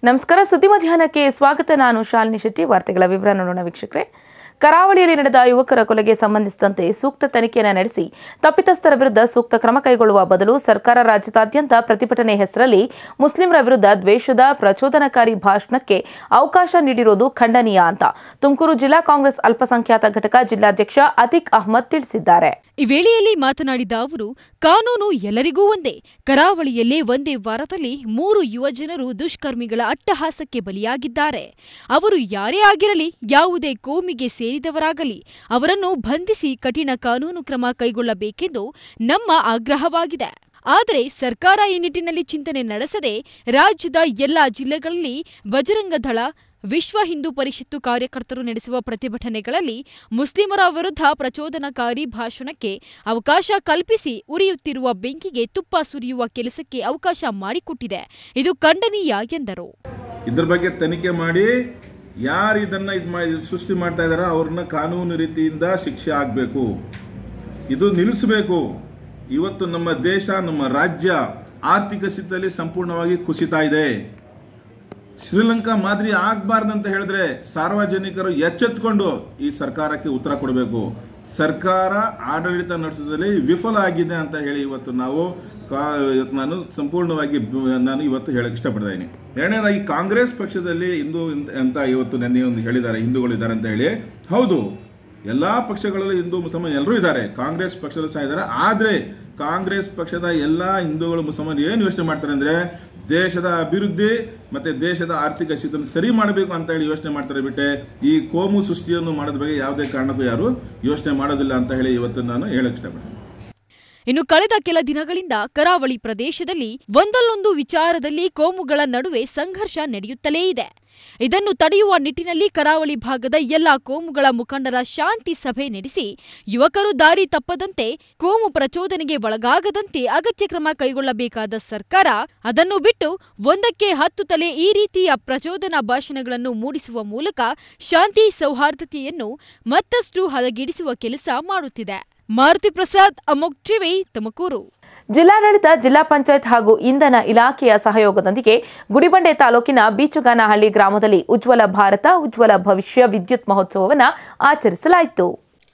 ನಮಸ್ಕಾರ ಸುದ್ದಿ ಮಧ್ಯಾಹ್ನಕ್ಕೆ ಸ್ವಾಗತ ನಾನು ಶಾಲಿನಿ ಶೆಟ್ಟಿ ವಾರ್ತೆಗಳ ವಿವರ ನೋಡೋಣ ವೀಕ್ಷಕರೇ ಕರಾವಳಿಯಲ್ಲಿ ನಡೆದ ಯುವಕರ ಕೊಲೆಗೆ ಸಂಬಂಧಿಸಿದಂತೆ ಸೂಕ್ತ ತನಿಖೆಯನ್ನು ನಡೆಸಿ ತಪ್ಪಿತಸ್ಥರ ವಿರುದ್ಧ ಸೂಕ್ತ ಕ್ರಮ ಕೈಗೊಳ್ಳುವ ಬದಲು ಸರ್ಕಾರ ರಾಜ್ಯದಾದ್ಯಂತ ಪ್ರತಿಭಟನೆ ಹೆಸರಲ್ಲಿ ಮುಸ್ಲಿಮರ ವಿರುದ್ಧ ದ್ವೇಷದ ಪ್ರಚೋದನಕಾರಿ ಭಾಷಣಕ್ಕೆ ಅವಕಾಶ ನೀಡಿರುವುದು ಖಂಡನೀಯ ಅಂತ ತುಮಕೂರು ಜಿಲ್ಲಾ ಕಾಂಗ್ರೆಸ್ ಅಲ್ಪಸಂಖ್ಯಾತ ಘಟಕ ಜಿಲ್ಲಾಧ್ಯಕ್ಷ ಅತೀಕ್ ಅಹ್ಮದ್ ತಿಳಿಸಿದ್ದಾರೆ ಈ ವೇಳೆಯಲ್ಲಿ ಮಾತನಾಡಿದ ಅವರು ಕಾನೂನು ಎಲ್ಲರಿಗೂ ಒಂದೇ ಕರಾವಳಿಯಲ್ಲೇ ಒಂದೇ ವಾರದಲ್ಲಿ ಮೂರು ಯುವಜನರು ದುಷ್ಕರ್ಮಿಗಳ ಅಟ್ಟಹಾಸಕ್ಕೆ ಬಲಿಯಾಗಿದ್ದಾರೆ ಅವರು ಯಾರೇ ಆಗಿರಲಿ ಯಾವುದೇ ಕೋಮಿಗೆ ಸೇರಿದವರಾಗಲಿ ಅವರನ್ನು ಬಂಧಿಸಿ ಕಠಿಣ ಕಾನೂನು ಕ್ರಮ ಕೈಗೊಳ್ಳಬೇಕೆಂದು ನಮ್ಮ ಆಗ್ರಹವಾಗಿದೆ ಆದರೆ ಸರ್ಕಾರ ಈ ನಿಟ್ಟಿನಲ್ಲಿ ಚಿಂತನೆ ನಡೆಸದೆ ರಾಜ್ಯದ ಎಲ್ಲಾ ಜಿಲ್ಲೆಗಳಲ್ಲಿ ಬಜರಂಗ ದಳ ವಿಶ್ವ ಹಿಂದೂ ಪರಿಷತ್ತು ಕಾರ್ಯಕರ್ತರು ನಡೆಸುವ ಪ್ರತಿಭಟನೆಗಳಲ್ಲಿ ಮುಸ್ಲಿಮರ ವಿರುದ್ಧ ಪ್ರಚೋದನಕಾರಿ ಭಾಷಣಕ್ಕೆ ಅವಕಾಶ ಕಲ್ಪಿಸಿ ಉರಿಯುತ್ತಿರುವ ಬೆಂಕಿಗೆ ತುಪ್ಪ ಸುರಿಯುವ ಕೆಲಸಕ್ಕೆ ಅವಕಾಶ ಮಾಡಿಕೊಟ್ಟಿದೆ ಇದು ಖಂಡನೀಯ ಎಂದರು ಇದ್ರ ಬಗ್ಗೆ ತನಿಖೆ ಮಾಡಿ ಯಾರು ಇದನ್ನ ಇದು ಮಾಡಿ ಸೃಷ್ಟಿ ಮಾಡ್ತಾ ಇದಾರೋ ಅವ್ರನ್ನ ಕಾನೂನು ರೀತಿಯಿಂದ ಶಿಕ್ಷೆ ಆಗಬೇಕು ಇದು ನಿಲ್ಲಿಸಬೇಕು ಇವತ್ತು ನಮ್ಮ ದೇಶ ನಮ್ಮ ರಾಜ್ಯ ಆರ್ಥಿಕ ಸ್ಥಿತಿಯಲ್ಲಿ ಸಂಪೂರ್ಣವಾಗಿ ಕುಸಿತಾ ಇದೆ ಶ್ರೀಲಂಕಾ ಮಾದರಿ ಆಗಬಾರ್ದಂತ ಹೇಳಿದ್ರೆ ಸಾರ್ವಜನಿಕರು ಎಚ್ಚೆತ್ಕೊಂಡು ಈ ಸರ್ಕಾರಕ್ಕೆ ಉತ್ತರ ಕೊಡಬೇಕು ಸರ್ಕಾರ ಆಡಳಿತ ನಡೆಸೋದ್ರಲ್ಲಿ ವಿಫಲ ಆಗಿದೆ ಅಂತ ಹೇಳಿ ಇವತ್ತು ನಾವು ಕಾ- ಇವತ್ತು ನಾನು ಸಂಪೂರ್ಣವಾಗಿ ಬ- ನಾನು ಇವತ್ತು ಹೇಳಕ್ ಇಷ್ಟಪಡ್ತಾ ಇದ್ದೀನಿ ಎರಡನೇದಾಗಿ ಕಾಂಗ್ರೆಸ್ ಪಕ್ಷದಲ್ಲಿ ಹಿಂದೂ ಅಂತ ಇವತ್ತು ನೆನ್ನೆ ಒಂದು ಹೇಳಿದ್ದಾರೆ ಹಿಂದೂಗಳಿದ್ದಾರೆ ಅಂತ ಹೇಳಿ ಹೌದು ಎಲ್ಲಾ ಪಕ್ಷಗಳಲ್ಲೂ ಹಿಂದೂ ಮುಸಲ್ಮಾನ್ ಎಲ್ಲರೂ ಇದ್ದಾರೆ ಕಾಂಗ್ರೆಸ್ ಪಕ್ಷದಲ್ಲೂ ಸಹ ಇದ್ದಾರೆ ಆದ್ರೆ ಕಾಂಗ್ರೆಸ್ ಪಕ್ಷದ ಎಲ್ಲಾ ಹಿಂದೂಗಳು ಮುಸಲ್ಮಾನ್ ಏನು ಯೋಚನೆ ಮಾಡ್ತಾರೆ ಅಂದ್ರೆ ದೇಶದ ಅಭಿವೃದ್ಧಿ ಮತ್ತೆ ದೇಶದ ಆರ್ಥಿಕ ಸ್ಥಿತಿಯನ್ನು ಸರಿ ಮಾಡಬೇಕು ಅಂತ ಹೇಳಿ ಯೋಚನೆ ಮಾಡ್ತಾರೆ ಬಿಟ್ಟೆ ಈ ಕೋಮು ಸೃಷ್ಟಿಯನ್ನು ಮಾಡೋದ್ರ ಬಗ್ಗೆ ಯಾವುದೇ ಕಾರಣಕ್ಕೂ ಯಾರು ಯೋಚನೆ ಮಾಡೋದಿಲ್ಲ ಅಂತ ಹೇಳಿ ಇವತ್ತು ನಾನು ಹೇಳಕ್ ಇಷ್ಟಪಡ್ತೀನಿ ಇನ್ನು ಕಳೆದ ಕೆಲ ದಿನಗಳಿಂದ ಕರಾವಳಿ ಪ್ರದೇಶದಲ್ಲಿ ಒಂದಲ್ಲೊಂದು ವಿಚಾರದಲ್ಲಿ ಕೋಮುಗಳ ನಡುವೆ ಸಂಘರ್ಷ ನಡೆಯುತ್ತಲೇ ಇದೆ ಇದನ್ನು ತಡೆಯುವ ನಿಟ್ಟಿನಲ್ಲಿ ಕರಾವಳಿ ಭಾಗದ ಎಲ್ಲಾ ಕೋಮುಗಳ ಮುಖಂಡರ ಶಾಂತಿ ಸಭೆ ನಡೆಸಿ ಯುವಕರು ದಾರಿ ತಪ್ಪದಂತೆ ಕೋಮು ಪ್ರಚೋದನೆಗೆ ಒಳಗಾಗದಂತೆ ಅಗತ್ಯ ಕ್ರಮ ಕೈಗೊಳ್ಳಬೇಕಾದ ಸರ್ಕಾರ ಅದನ್ನು ಬಿಟ್ಟು ಒಂದಕ್ಕೆ ಹತ್ತು ತಲೆ ಈ ರೀತಿಯ ಪ್ರಚೋದನಾ ಭಾಷಣಗಳನ್ನು ಮೂಡಿಸುವ ಮೂಲಕ ಶಾಂತಿ ಸೌಹಾರ್ದತೆಯನ್ನು ಮತ್ತಷ್ಟು ಹದಗೆಡಿಸುವ ಕೆಲಸ ಮಾಡುತ್ತಿದೆ ಮಾರುತಿ ಪ್ರಸಾದ್ ಅಮೋಕ್ ಟಿವಿ ತುಮಕೂರು ಜಿಲ್ಲಾಡಳಿತ ಜಿಲ್ಲಾ ಪಂಚಾಯತ್ ಹಾಗೂ ಇಂಧನ ಇಲಾಖೆಯ ಸಹಯೋಗದೊಂದಿಗೆ ಗುಡಿಬಂಡೆ ತಾಲೂಕಿನ ಬೀಚುಗಾನಹಳ್ಳಿ ಗ್ರಾಮದಲ್ಲಿ ಉಜ್ವಲ ಭಾರತ ಉಜ್ವಲ ಭವಿಷ್ಯ ವಿದ್ಯುತ್ ಮಹೋತ್ಸವವನ್ನು ಆಚರಿಸಲಾಯಿತು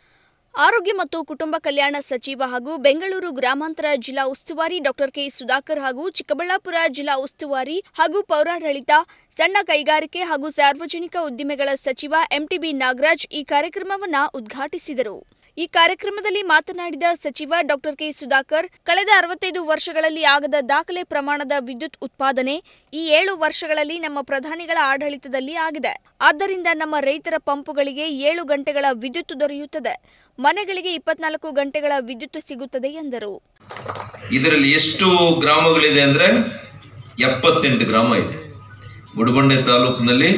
ಆರೋಗ್ಯ ಮತ್ತು ಕುಟುಂಬ ಕಲ್ಯಾಣ ಸಚಿವ ಹಾಗೂ ಬೆಂಗಳೂರು ಗ್ರಾಮಾಂತರ ಜಿಲ್ಲಾ ಉಸ್ತುವಾರಿ ಡಾಕ್ಟರ್ ಕೆ ಸುಧಾಕರ್ ಹಾಗೂ ಚಿಕ್ಕಬಳ್ಳಾಪುರ ಜಿಲ್ಲಾ ಉಸ್ತುವಾರಿ ಹಾಗೂ ಪೌರಾಡಳಿತ ಸಣ್ಣ ಕೈಗಾರಿಕೆ ಹಾಗೂ ಸಾರ್ವಜನಿಕ ಉದ್ದಿಮೆಗಳ ಸಚಿವ ಎಂಟಿಬಿ ನಾಗರಾಜ್ ಈ ಕಾರ್ಯಕ್ರಮವನ್ನ ಉದ್ಘಾಟಿಸಿದರು ಈ ಕಾರ್ಯಕ್ರಮದಲ್ಲಿ ಮಾತನಾಡಿದ ಸಚಿವ ಡಾಕ್ಟರ್ ಕೆ ಸುಧಾಕರ್ ಕಳೆದ ಅರವತ್ತೈದು ವರ್ಷಗಳಲ್ಲಿ ಆಗದ ದಾಖಲೆ ಪ್ರಮಾಣದ ವಿದ್ಯುತ್ ಉತ್ಪಾದನೆ ಈ ಏಳು ವರ್ಷಗಳಲ್ಲಿ ನಮ್ಮ ಪ್ರಧಾನಿಗಳ ಆಡಳಿತದಲ್ಲಿ ಆಗಿದೆ ಆದ್ದರಿಂದ ನಮ್ಮ ರೈತರ ಪಂಪುಗಳಿಗೆ ಏಳು ಗಂಟೆಗಳ ವಿದ್ಯುತ್ ದೊರೆಯುತ್ತದೆ ಮನೆಗಳಿಗೆ ಇಪ್ಪತ್ನಾಲ್ಕು ಗಂಟೆಗಳ ವಿದ್ಯುತ್ ಸಿಗುತ್ತದೆ ಎಂದರು ಇದರಲ್ಲಿ ಎಷ್ಟು ಗ್ರಾಮಗಳಿದೆ ಅಂದರೆ ಎಪ್ಪತ್ತೆಂಟು ಗ್ರಾಮ ಇದೆ ಗುಡಬಂಡೆ ತಾಲೂಕಿನಲ್ಲಿ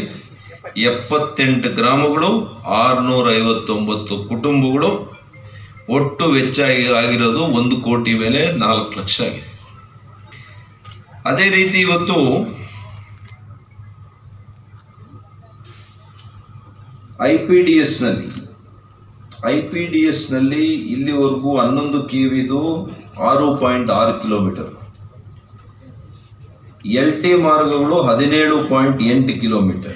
ಎಪ್ಪತ್ತೆಂಟು ಗ್ರಾಮಗಳು ಆರುನೂರ ಐವತ್ತೊಂಬತ್ತು ಕುಟುಂಬಗಳು ಒಟ್ಟು ವೆಚ್ಚ ಆಗಿ- ಆಗಿರೋದು ಒಂದು ಕೋಟಿ ಮೇಲೆ ನಾಲ್ಕು ಲಕ್ಷ ಆಗಿದೆ ಅದೇ ರೀತಿ ಇವತ್ತು ಐ ಪಿ ಡಿ ಎಸ್ನಲ್ಲಿ ಐ ಪಿ ಡಿ ಎಸ್ನಲ್ಲಿ ಇಲ್ಲಿವರೆಗೂ ಹನ್ನೊಂದು ಕಿವಿದು ಆರು ಪಾಯಿಂಟ್ ಆರು ಕಿಲೋಮೀಟರ್ ಎಲ್ ಟಿ ಮಾರ್ಗಗಳು ಹದಿನೇಳು ಪಾಯಿಂಟ್ ಎಂಟು ಕಿಲೋಮೀಟರ್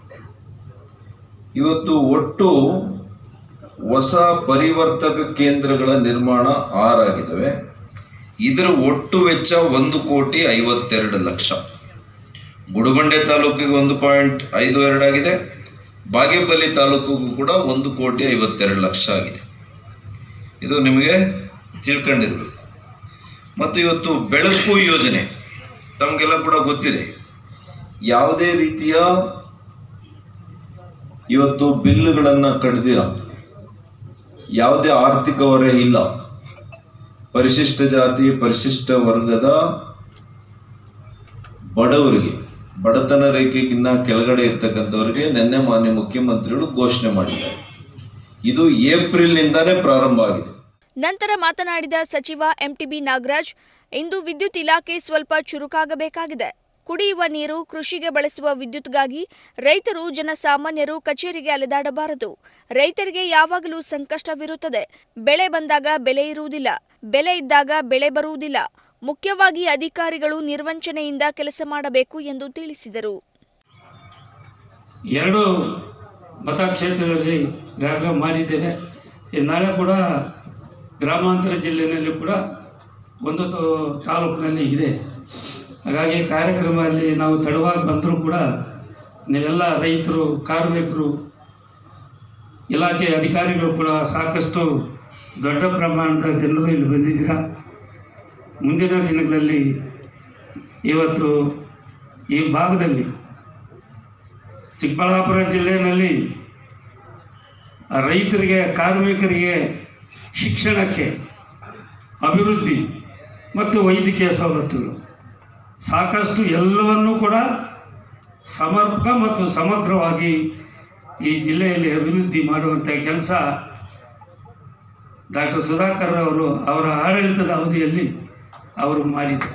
ಇವತ್ತು ಒಟ್ಟು ಹೊಸ ಪರಿವರ್ತಕ ಕೇಂದ್ರಗಳ ನಿರ್ಮಾಣ ಆರಾಗಿದ್ದಾವೆ ಇದರ ಒಟ್ಟು ವೆಚ್ಚ ಒಂದು ಕೋಟಿ ಐವತ್ತೆರಡು ಲಕ್ಷ ಗುಡುಬಂಡೆ ತಾಲೂಕಿಗೆ ಒಂದು ಪಾಯಿಂಟ್ ಐದು ಎರಡಾಗಿದೆ ಬಾಗೇಪಲ್ಲಿ ತಾಲೂಕಿಗೂ ಕೂಡ ಒಂದು ಕೋಟಿ ಐವತ್ತೆರಡು ಲಕ್ಷ ಆಗಿದೆ ಇದು ನಿಮಗೆ ತಿಳ್ಕೊಂಡಿರ್ಬೇಕು ಮತ್ತು ಇವತ್ತು ಬೆಳಕು ಯೋಜನೆ ತಮಗೆಲ್ಲ ಕೂಡ ಗೊತ್ತಿದೆ ಯಾವುದೇ ರೀತಿಯ ಇವತ್ತು ಬಿಲ್ಲುಗಳನ್ನು ಕಡ್ದಿರ ಯಾವುದೇ ಆರ್ಥಿಕ ಹೊರೆ ಇಲ್ಲ ಪರಿಶಿಷ್ಟ ಜಾತಿ ಪರಿಶಿಷ್ಟ ವರ್ಗದ ಬಡವರಿಗೆ ಬಡತನ ರೇಖೆಗಿನ್ನ ಕೆಳಗಡೆ ಇರ್ತಕ್ಕಂಥವರಿಗೆ ನಿನ್ನೆ ಮಾನ್ಯ ಮುಖ್ಯಮಂತ್ರಿಗಳು ಘೋಷಣೆ ಮಾಡಿದ್ದಾರೆ ಇದು ಏಪ್ರಿಲ್ನಿಂದಾನೇ ಪ್ರಾರಂಭ ಆಗಿದೆ ನಂತರ ಮಾತನಾಡಿದ ಸಚಿವ ಎಂಟಿಬಿ ನಾಗರಾಜ್ ಇಂದು ವಿದ್ಯುತ್ ಇಲಾಖೆ ಸ್ವಲ್ಪ ಚುರುಕಾಗಬೇಕಾಗಿದೆ ಕುಡಿಯುವ ನೀರು ಕೃಷಿಗೆ ಬಳಸುವ ವಿದ್ಯುತ್ಗಾಗಿ ರೈತರು ಜನಸಾಮಾನ್ಯರು ಕಚೇರಿಗೆ ಅಲೆದಾಡಬಾರದು ರೈತರಿಗೆ ಯಾವಾಗಲೂ ಸಂಕಷ್ಟವಿರುತ್ತದೆ ಬೆಳೆ ಬಂದಾಗ ಬೆಲೆ ಇರುವುದಿಲ್ಲ ಬೆಲೆ ಇದ್ದಾಗ ಬೆಳೆ ಬರುವುದಿಲ್ಲ ಮುಖ್ಯವಾಗಿ ಅಧಿಕಾರಿಗಳು ನಿರ್ವಂಚನೆಯಿಂದ ಕೆಲಸ ಮಾಡಬೇಕು ಎಂದು ತಿಳಿಸಿದರು ಎರಡು ಮತಕ್ಷೇತ್ರದಲ್ಲಿ ಈಗಾಗಲೇ ಮಾಡಿದ್ದೇವೆ ಈ ನಾಳೆ ಕೂಡ ಗ್ರಾಮಾಂತರ ಜಿಲ್ಲೆಯಲ್ಲಿ ಕೂಡ ಒಂದು ತ- ತಾಲೂಕಿನಲ್ಲಿ ಇದೆ ಹಾಗಾಗಿ ಕಾರ್ಯಕ್ರಮದಲ್ಲಿ ನಾವು ತಡವಾಗಿ ಬಂದರೂ ಕೂಡ ನೀವೆಲ್ಲ ರೈತರು ಕಾರ್ಮಿಕರು ಇಲಾಖೆ ಅಧಿಕಾರಿಗಳು ಕೂಡ ಸಾಕಷ್ಟು ದೊಡ್ಡ ಪ್ರಮಾಣದ ಜನರು ಇಲ್ಲಿ ಬಂದಿದ್ದೀರಾ ಮುಂದಿನ ದಿನಗಳಲ್ಲಿ ಇವತ್ತು ಈ ಭಾಗದಲ್ಲಿ ಚಿಕ್ಕಬಳ್ಳಾಪುರ ಜಿಲ್ಲೆಯಲ್ಲಿ ರೈತರಿಗೆ ಕಾರ್ಮಿಕರಿಗೆ ಶಿಕ್ಷಣಕ್ಕೆ ಅಭಿವೃದ್ಧಿ ಮತ್ತು ವೈದ್ಯಕೀಯ ಸವಲತ್ತುಗಳು ಸಾಕಷ್ಟು ಎಲ್ಲವನ್ನೂ ಕೂಡ ಸಮರ್ಪಕ ಮತ್ತು ಸಮಗ್ರವಾಗಿ ಈ ಜಿಲ್ಲೆಯಲ್ಲಿ ಅಭಿವೃದ್ಧಿ ಮಾಡುವಂಥ ಕೆಲಸ ಡಾಕ್ಟರ್ ಸುಧಾಕರ್ ಅವರು ಅವರ ಆಡಳಿತದ ಅವಧಿಯಲ್ಲಿ ಅವರು ಮಾಡಿದರು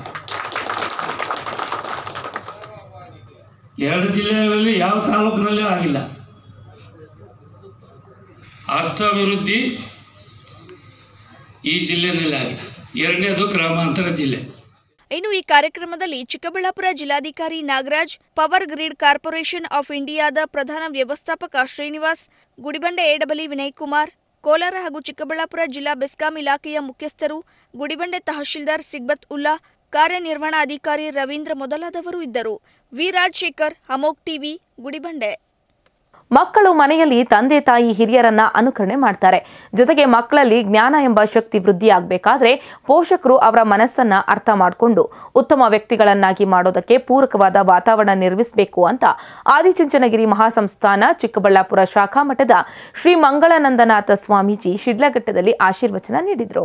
ಎರಡು ಜಿಲ್ಲೆಗಳಲ್ಲಿ ಯಾವ ತಾಲೂಕಿನಲ್ಲೂ ಆಗಿಲ್ಲ ಅಷ್ಟು ಅಭಿವೃದ್ಧಿ ಈ ಜಿಲ್ಲೆಯಲ್ಲಿ ಆಗಿದೆ ಎರಡನೇದು ಗ್ರಾಮಾಂತರ ಜಿಲ್ಲೆ ಇನ್ನು ಈ ಕಾರ್ಯಕ್ರಮದಲ್ಲಿ ಚಿಕ್ಕಬಳ್ಳಾಪುರ ಜಿಲ್ಲಾಧಿಕಾರಿ Nagaraj power grid corporation of ಇಂಡಿಯಾದ ಪ್ರಧಾನ ವ್ಯವಸ್ಥಾಪಕ ಶ್ರೀನಿವಾಸ್ ಗುಡಿಬಂಡೆ ಎಡಬಲಿ ವಿನಯ್ ಕುಮಾರ್ ಕೋಲಾರ ಹಾಗೂ ಚಿಕ್ಕಬಳ್ಳಾಪುರ ಜಿಲ್ಲಾ ಬೆಸ್ಕಾಂ ಇಲಾಖೆಯ ಮುಖ್ಯಸ್ಥರು ಗುಡಿಬಂಡೆ ತಹಶೀಲ್ದಾರ್ ಸಿಗ್ಬತ್ ಉಲ್ಲಾ ಕಾರ್ಯನಿರ್ವಹಣಾಧಿಕಾರಿ ರವೀಂದ್ರ ಮೊದಲಾದವರು ಇದ್ದರು ವಿ ರಾಜಶೇಖರ್ ಅಮೋಕ್ ಟಿವಿ ಗುಡಿಬಂಡೆ ಮಕ್ಕಳು ಮನೆಯಲ್ಲಿ ತಂದೆ ತಾಯಿ ಹಿರಿಯರನ್ನ ಅನುಕರಣೆ ಮಾಡ್ತಾರೆ ಜೊತೆಗೆ ಮಕ್ಕಳಲ್ಲಿ ಜ್ಞಾನ ಎಂಬ ಶಕ್ತಿ ವೃದ್ಧಿಯಾಗಬೇಕಾದ್ರೆ ಪೋಷಕರು ಅವರ ಮನಸ್ಸನ್ನ ಅರ್ಥ ಮಾಡಿಕೊಂಡು ಉತ್ತಮ ವ್ಯಕ್ತಿಗಳನ್ನಾಗಿ ಮಾಡೋದಕ್ಕೆ ಪೂರಕವಾದ ವಾತಾವರಣ ನಿರ್ಮಿಸಬೇಕು ಅಂತ ಆದಿಚುಂಚನಗಿರಿ ಮಹಾಸಂಸ್ಥಾನ ಚಿಕ್ಕಬಳ್ಳಾಪುರ ಶಾಖಾ ಮಠದ ಶ್ರೀ ಮಂಗಳನಂದನಾಥ ಸ್ವಾಮೀಜಿ ಶಿಡ್ಲಘಟ್ಟದಲ್ಲಿ ಆಶೀರ್ವಚನ ನೀಡಿದರು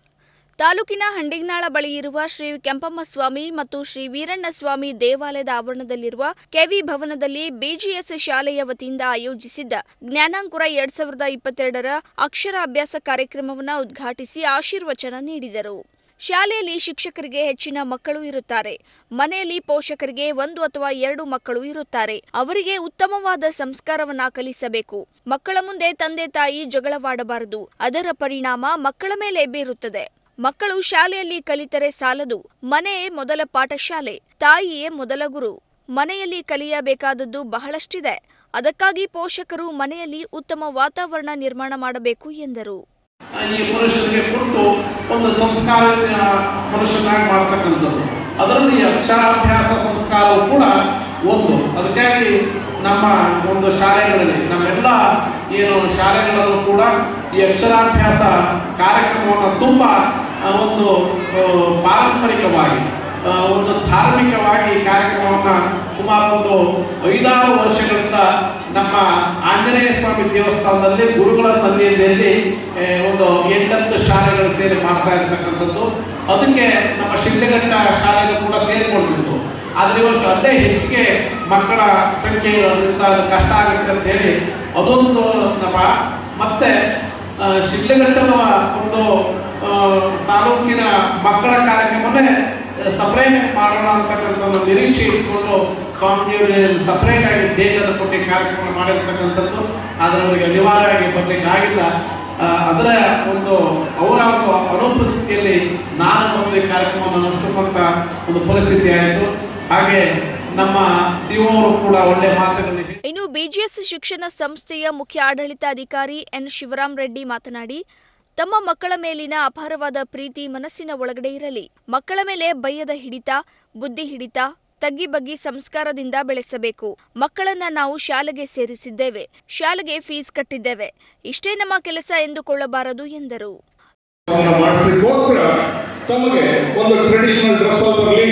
ತಾಲೂಕಿನ ಹಂಡಿಗ್ನಾಳ ಬಳಿ ಇರುವ ಶ್ರೀ ಕೆಂಪಮ್ಮ ಸ್ವಾಮಿ ಮತ್ತು ಶ್ರೀ ವೀರಣ್ಣ ಸ್ವಾಮಿ ದೇವಾಲಯದ ಆವರಣದಲ್ಲಿರುವ ಕೆವಿ ಭವನದಲ್ಲಿ ಬಿಜಿಎಸ್ ಶಾಲೆಯ ವತಿಯಿಂದ ಆಯೋಜಿಸಿದ್ದ ಜ್ಞಾನಾಂಕುರ ಎರಡ್ ಸಾವಿರದ ಇಪ್ಪತ್ತೆರಡರ ಅಕ್ಷರ ಅಭ್ಯಾಸ ಕಾರ್ಯಕ್ರಮವನ್ನು ಉದ್ಘಾಟಿಸಿ ಆಶೀರ್ವಚನ ನೀಡಿದರು ಶಾಲೆಯಲ್ಲಿ ಶಿಕ್ಷಕರಿಗೆ ಹೆಚ್ಚಿನ ಮಕ್ಕಳು ಇರುತ್ತಾರೆ ಮನೆಯಲ್ಲಿ ಪೋಷಕರಿಗೆ ಒಂದು ಅಥವಾ ಎರಡು ಮಕ್ಕಳು ಇರುತ್ತಾರೆ ಅವರಿಗೆ ಉತ್ತಮವಾದ ಸಂಸ್ಕಾರವನ್ನ ಕಲಿಸಬೇಕು ಮಕ್ಕಳ ಮುಂದೆ ತಂದೆ ತಾಯಿ ಜಗಳವಾಡಬಾರದು ಅದರ ಪರಿಣಾಮ ಮಕ್ಕಳ ಮೇಲೆ ಬೀರುತ್ತದೆ ಮಕ್ಕಳು ಶಾಲೆಯಲ್ಲಿ ಕಲಿತರೆ ಸಾಲದು ಮನೆಯೇ ಮೊದಲ ಪಾಠಶಾಲೆ ತಾಯಿಯೇ ಮೊದಲ ಗುರು ಮನೆಯಲ್ಲಿ ಕಲಿಯಬೇಕಾದದ್ದು ಬಹಳಷ್ಟಿದೆ ಅದಕ್ಕಾಗಿ ಪೋಷಕರು ಮನೆಯಲ್ಲಿ ಉತ್ತಮ ವಾತಾವರಣ ನಿರ್ಮಾಣ ಮಾಡಬೇಕು ಎಂದರು ಈ ಮನುಷ್ಯನಿಗೆ ಕೊಟ್ಟು ಒಂದು ಸಂಸ್ಕಾರ ಮನುಷ್ಯನಾಗಿ ಮಾಡ್ತಕ್ಕಂಥದ್ದು ಅದರಲ್ಲಿ ಅಕ್ಷರಾಭ್ಯಾಸ ಸಂಸ್ಕಾರವು ಕೂಡ ಒಂದು ಅದಕ್ಕಾಗಿ ನಮ್ಮ ಒಂದು ಶಾಲೆಗಳಲ್ಲಿ ನಮ್ಮೆಲ್ಲ ಏನು ಶಾಲೆಗಳಲ್ಲೂ ಕೂಡ ಈ ಅಕ್ಷರಾಭ್ಯಾಸ ಕಾರ್ಯಕ್ರಮವನ್ನು ತುಂಬ ಆ, ಒಂದು ಆ, ಪಾರಂಪರಿಕವಾಗಿ ಆ, ಒಂದು ಧಾರ್ಮಿಕವಾಗಿ ಈ ಕಾರ್ಯಕ್ರಮವನ್ನು ಸುಮಾರು ಒಂದು ಐದಾರು ವರ್ಷಗಳಿಂದ ನಮ್ಮ ಆಂಜನೇಯ ಸ್ವಾಮಿ ದೇವಸ್ಥಾನದಲ್ಲಿ ಗುರುಗಳ ಸನ್ನಿಧಿಯಲ್ಲಿ ಆ, ಒಂದು ಎಂಟತ್ತು ಶಾಲೆಗಳು ಸೇರಿ ಮಾಡ್ತಾ ಇರ್ತಕ್ಕಂಥದ್ದು ಅದಕ್ಕೆ ನಮ್ಮ ಶಿಡ್ಲಘಟ್ಟ ಶಾಲೆಗಳು ಕೂಡ ಸೇರಿಕೊಂಡಿತ್ತು ಆದರೆ ಇವತ್ತು ಅಲ್ಲೇ ಹೆಚ್ಚಿಗೆ ಮಕ್ಕಳ ಸಂಖ್ಯೆ ಇರೋದ್ರಿಂದ ಅದು ಕಷ್ಟ ಆಗುತ್ತೆ ಅಂತ ಹೇಳಿ ಅದೊಂದು ನಮ್ಮ ಮತ್ತೆ ಆ, ಶಿಡ್ಲಘಟ್ಟದ ಒಂದು ಆ, ತಾಲೂಕಿನ ಮಕ್ಕಳ ಕಾರ್ಯಕ್ರಮನೇ ಸಪ್ರೇಟ್ ಮಾಡೋಣ ಅಂತಕ್ಕಂಥ ಒಂದು ನಿರೀಕ್ಷೆ ಇಟ್ಕೊಂಡು ಸ್ವಾಮಿಜಿಯವರಿಗೆ ಸಪ್ರೇಟ್ ಆಗಿ ಡೇಟನ್ನು ಕೊಟ್ಟು ಈ ಕಾರ್ಯಕ್ರಮ ಮಾಡಿರ್ತಕ್ಕಂಥದ್ದು ಆದರೆ ಅವರಿಗೆ ಅನಿವಾರ್ಯವಾಗಿ ಬರ್ಲಿಕ್ಕೆ ಆಗಿಲ್ಲ ಆ, ಅದರ ಒಂದು ಅವರ ಒಂದು ಅನುಪಸ್ಥಿತಿಯಲ್ಲಿ ನಾನು ಬಂದು ಈ ಕಾರ್ಯಕ್ರಮವನ್ನು ನಡೆಸ್ತಕ್ಕಂಥ ಒಂದು ಪರಿಸ್ಥಿತಿ ಆಯಿತು ಹಾಗೆ ನಮ್ಮ ಸಿಒ ಅವರು ಕೂಡ ಒಳ್ಳೆ ಮಾತುಗಳನ್ನು ಹೇಳಿ ಇನ್ನು ಬಿಜಿಎಸ್ ಶಿಕ್ಷಣ ಸಂಸ್ಥೆಯ ಮುಖ್ಯ ಆಡಳಿತಾಧಿಕಾರಿ ಎನ್ ಶಿವರಾಮ್ ರೆಡ್ಡಿ ಮಾತನಾಡಿ ತಮ್ಮ ಮಕ್ಕಳ ಮೇಲಿನ ಅಪಾರವಾದ ಪ್ರೀತಿ ಮನಸ್ಸಿನ ಒಳಗಡೆ ಇರಲಿ ಮಕ್ಕಳ ಮೇಲೆ ಭಯದ ಹಿಡಿತ ಬುದ್ಧಿ ಹಿಡಿತ ತಗ್ಗಿ ಬಗ್ಗಿ ಸಂಸ್ಕಾರದಿಂದ ಬೆಳೆಸಬೇಕು ಮಕ್ಕಳನ್ನ ನಾವು ಶಾಲೆಗೆ ಸೇರಿಸಿದ್ದೇವೆ ಶಾಲೆಗೆ ಫೀಸ್ ಕಟ್ಟಿದ್ದೇವೆ ಇಷ್ಟೇ ನಮ್ಮ ಕೆಲಸ ಎಂದುಕೊಳ್ಳಬಾರದು ಎಂದರು ಅವನ್ನ ಮಾಡಿಸ್ಲಿಕ್ಕೋಸ್ಕರ ತಮಗೆ ಒಂದು ಟ್ರೆಡಿಷನಲ್ ಡ್ರೆಸ್ ಬರಲಿ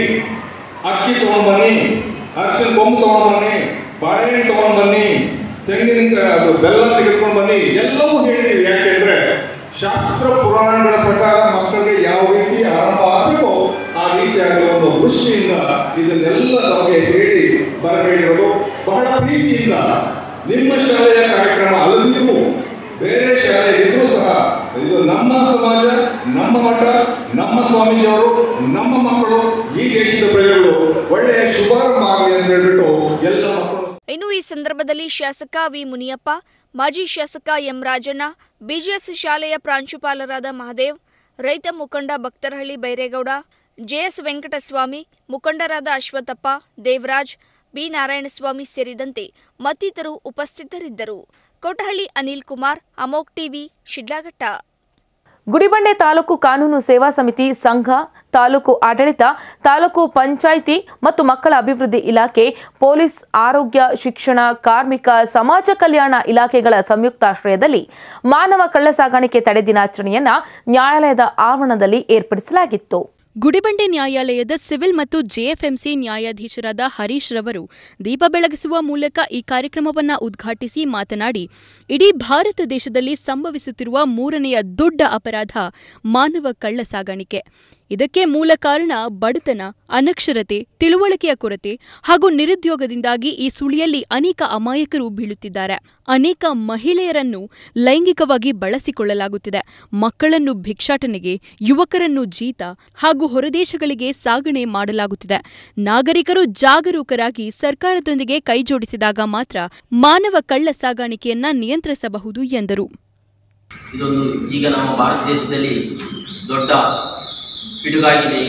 ಅಕ್ಕಿ ತಗೊಂಡ್ಬನ್ನಿ ಅರಿಶಿನ ಕೊಂಬು ತಗೊಂಡ್ಬನ್ನಿ ಬಾಳೆಹಣ್ಣು ತಗೊಂಡ್ಬನ್ನಿ ತೆಂಗಿನಕಾಯಿ ಅದು ಬೆಲ್ಲ ತೆಗೆದುಕೊಂಡು ಬನ್ನಿ ಎಲ್ಲವೂ ಹೇಳಿದ್ದೀವಿ ಯಾಕೆಂದ್ರೆ ಶಾಸ್ತ್ರ ಪುರಾಣಗಳ ಪ್ರಕಾರ ಮಕ್ಕಳಿಗೆ ಯಾವ ರೀತಿ ಆರಂಭ ಆಗಬೇಕೋ ಆ ರೀತಿಯಾದ ಒಂದು ದೃಷ್ಟಿಯಿಂದ ಇದನ್ನೆಲ್ಲ ನಮಗೆ ಹೇಳಿ ಬರಬೇಡಿರೋದು ಬಹಳ ಪ್ರೀತಿಯಿಂದ ನಿಮ್ಮ ಶಾಲೆಯ ಕಾರ್ಯಕ್ರಮ ಅಲ್ಲದಿದ್ರು ಬೇರೆ ಶಾಲೆ ಇದ್ರೂ ಸಹ ಇದು ನಮ್ಮ ಸಮಾಜ ನಮ್ಮ ಮಠ ನಮ್ಮ ಸ್ವಾಮೀಜಿಯವರು ನಮ್ಮ ಮಕ್ಕಳು ಈ ದೇಶದ ಪ್ರಜೆಗಳು ಒಳ್ಳೆಯ ಶುಭಾರಂಭ ಆಗಲಿ ಅಂತ ಹೇಳ್ಬಿಟ್ಟು ಎಲ್ಲ ಮಕ್ಕಳು ಇನ್ನು ಈ ಸಂದರ್ಭದಲ್ಲಿ ಶಾಸಕ ವಿ ಮುನಿಯಪ್ಪ ಮಾಜಿ ಶಾಸಕ ಎಂ ರಾಜಣ್ಣ ಬಿಜಿಎಸ್ ಶಾಲೆಯ ಪ್ರಾಂಶುಪಾಲರಾದ ಮಹದೇವ್ ರೈತ ಮುಖಂಡ ಭಕ್ತರಹಳ್ಳಿ ಬೈರೇಗೌಡ ಜೆಎಸ್ ವೆಂಕಟಸ್ವಾಮಿ ಮುಖಂಡರಾದ ಅಶ್ವತ್ಥಪ್ಪ ದೇವರಾಜ್ ಬಿ ನಾರಾಯಣಸ್ವಾಮಿ ಸೇರಿದಂತೆ ಮತ್ತಿತರರು ಉಪಸ್ಥಿತರಿದ್ದರು ಕೋಟಹಳ್ಳಿ ಅನಿಲ್ ಕುಮಾರ್ ಅಮೋಕ್ ಟಿವಿ ಶಿಡ್ಲಘಟ್ಟ ಗುಡಿಬಂಡೆ ತಾಲೂಕು ಕಾನೂನು ಸೇವಾ ಸಮಿತಿ ಸಂಘ ತಾಲೂಕು ಆಡಳಿತ ತಾಲೂಕು ಪಂಚಾಯಿತಿ ಮತ್ತು ಮಕ್ಕಳ ಅಭಿವೃದ್ಧಿ ಇಲಾಖೆ ಪೊಲೀಸ್ ಆರೋಗ್ಯ ಶಿಕ್ಷಣ ಕಾರ್ಮಿಕ ಸಮಾಜ ಕಲ್ಯಾಣ ಇಲಾಖೆಗಳ ಸಂಯುಕ್ತಾಶ್ರಯದಲ್ಲಿ ಮಾನವ ಕಳ್ಳ ಸಾಗಾಣಿಕೆ ತಡೆ ದಿನಾಚರಣೆಯನ್ನ ನ್ಯಾಯಾಲಯದ ಆವರಣದಲ್ಲಿ ಏರ್ಪಡಿಸಲಾಗಿತ್ತು ಗುಡಿಬಂಡೆ ನ್ಯಾಯಾಲಯದ ಸಿವಿಲ್ ಮತ್ತು ಜೆಎಫ್ಎಂಸಿ ನ್ಯಾಯಾಧೀಶರಾದ ಹರೀಶ್ ರವರು ದೀಪ ಬೆಳಗಿಸುವ ಮೂಲಕ ಈ ಕಾರ್ಯಕ್ರಮವನ್ನು ಉದ್ಘಾಟಿಸಿ ಮಾತನಾಡಿ ಇಡೀ ಭಾರತ ದೇಶದಲ್ಲಿ ಸಂಭವಿಸುತ್ತಿರುವ ಮೂರನೆಯ ದೊಡ್ಡ ಅಪರಾಧ ಮಾನವ ಕಳ್ಳ ಸಾಗಾಣಿಕೆ ಇದಕ್ಕೆ ಮೂಲ ಕಾರಣ ಬಡತನ ಅನಕ್ಷರತೆ ತಿಳುವಳಿಕೆಯ ಕೊರತೆ ಹಾಗೂ ನಿರುದ್ಯೋಗದಿಂದಾಗಿ ಈ ಸುಳಿಯಲ್ಲಿ ಅನೇಕ ಅಮಾಯಕರು ಬೀಳುತ್ತಿದ್ದಾರೆ ಅನೇಕ ಮಹಿಳೆಯರನ್ನು ಲೈಂಗಿಕವಾಗಿ ಬಳಸಿಕೊಳ್ಳಲಾಗುತ್ತಿದೆ ಮಕ್ಕಳನ್ನು ಭಿಕ್ಷಾಟನೆಗೆ ಯುವಕರನ್ನು ಜೀತ ಹಾಗೂ ಹೊರದೇಶಗಳಿಗೆ ಸಾಗಣೆ ಮಾಡಲಾಗುತ್ತಿದೆ ನಾಗರಿಕರು ಜಾಗರೂಕರಾಗಿ ಸರ್ಕಾರದೊಂದಿಗೆ ಕೈಜೋಡಿಸಿದಾಗ ಮಾತ್ರ ಮಾನವ ಕಳ್ಳ ಸಾಗಾಣಿಕೆಯನ್ನ ನಿಯಂತ್ರಿಸಬಹುದು ಎಂದರು ಇದೊಂದು ಈಗ ನಮ್ಮ ಭಾರತ ದೇಶದಲ್ಲಿ ದೊಡ್ಡ ಪಿಡುಗಾಗಿದೆ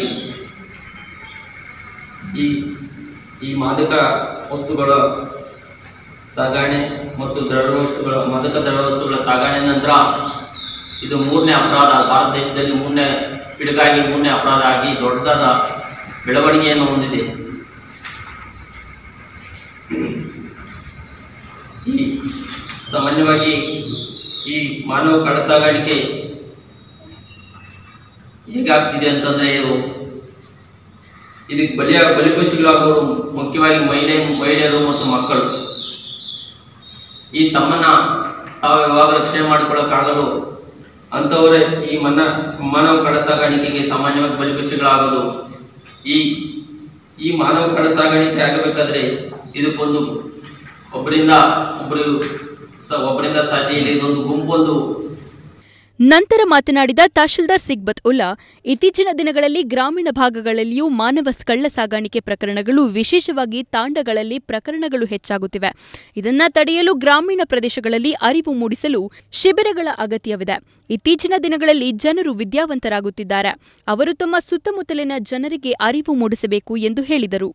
ಈ ಈ ಮಾದಕ ವಸ್ತುಗಳ ಸಾಗಣೆ ಮತ್ತು ದ್ರವ ವಸ್ತುಗಳ ಮಾದಕ ದ್ರವ ವಸ್ತುಗಳ ಸಾಗಣೆ ನಂತರ ಇದು ಮೂರನೇ ಅಪರಾಧ ಭಾರತ ದೇಶದಲ್ಲಿ ಮೂರನೇ ಪಿಡುಗಾಗಿ ಮೂರನೇ ಅಪರಾಧ ಆಗಿ ದೊಡ್ಡದಾದ ಬೆಳವಣಿಗೆಯನ್ನು ಹೊಂದಿದೆ ಈ ಸಾಮಾನ್ಯವಾಗಿ ಈ ಮಾನವ ಕಳ್ಳ ಸಾಗಾಣಿಕೆ ಹೇಗಾಗ್ತಿದೆ ಅಂತಂದ್ರೆ ಇದು ಇದಕ್ಕೆ ಬಲಿಯ ಬಲಿಪಶುಗಳಾಗೋರು ಮುಖ್ಯವಾಗಿ ಮಹಿಳೆ ಮಹಿಳೆಯರು ಮತ್ತು ಮಕ್ಕಳು ಈ ತಮ್ಮನ್ನ ತಾವು ಯಾವಾಗ ರಕ್ಷಣೆ ಮಾಡಿಕೊಳ್ಳಕ್ಕಾಗಲು ಅಂಥವರೇ ಈ ಮನ ಮಾನವ ಕಳ್ಳ ಸಾಗಾಣಿಕೆಗೆ ಸಾಮಾನ್ಯವಾಗಿ ಬಲಿಪಶುಗಳಾಗೋದು ಈ ಈ ಮಾನವ ಕಳ್ಳ ಸಾಗಾಣಿಕೆ ಆಗಬೇಕಾದ್ರೆ ಇದಕ್ಕೊಂದು ಒಬ್ಬರಿಂದ ಒಬ್ಬರು ಸ ಒಬ್ಬರಿಂದ ಸಾಧ್ಯ ಇಲ್ಲ ಇದೊಂದು ಗುಂಪೊಂದು ನಂತರ ಮಾತನಾಡಿದ ತಹಶೀಲ್ದಾರ್ ಸಿಗ್ಬತ್ ಉಲ್ಲಾ ಇತ್ತೀಚಿನ ದಿನಗಳಲ್ಲಿ ಗ್ರಾಮೀಣ ಭಾಗಗಳಲ್ಲಿಯೂ ಮಾನವ ಕಳ್ಳ ಸಾಗಾಣಿಕೆ ಪ್ರಕರಣಗಳು ವಿಶೇಷವಾಗಿ ತಾಂಡಗಳಲ್ಲಿ ಪ್ರಕರಣಗಳು ಹೆಚ್ಚಾಗುತ್ತಿವೆ ಇದನ್ನ ತಡೆಯಲು ಗ್ರಾಮೀಣ ಪ್ರದೇಶಗಳಲ್ಲಿ ಅರಿವು ಮೂಡಿಸಲು ಶಿಬಿರಗಳ ಅಗತ್ಯವಿದೆ ಇತ್ತೀಚಿನ ದಿನಗಳಲ್ಲಿ ಜನರು ವಿದ್ಯಾವಂತರಾಗುತ್ತಿದ್ದಾರೆ ಅವರು ತಮ್ಮ ಸುತ್ತಮುತ್ತಲಿನ ಜನರಿಗೆ ಅರಿವು ಮೂಡಿಸಬೇಕು ಎಂದು ಹೇಳಿದರು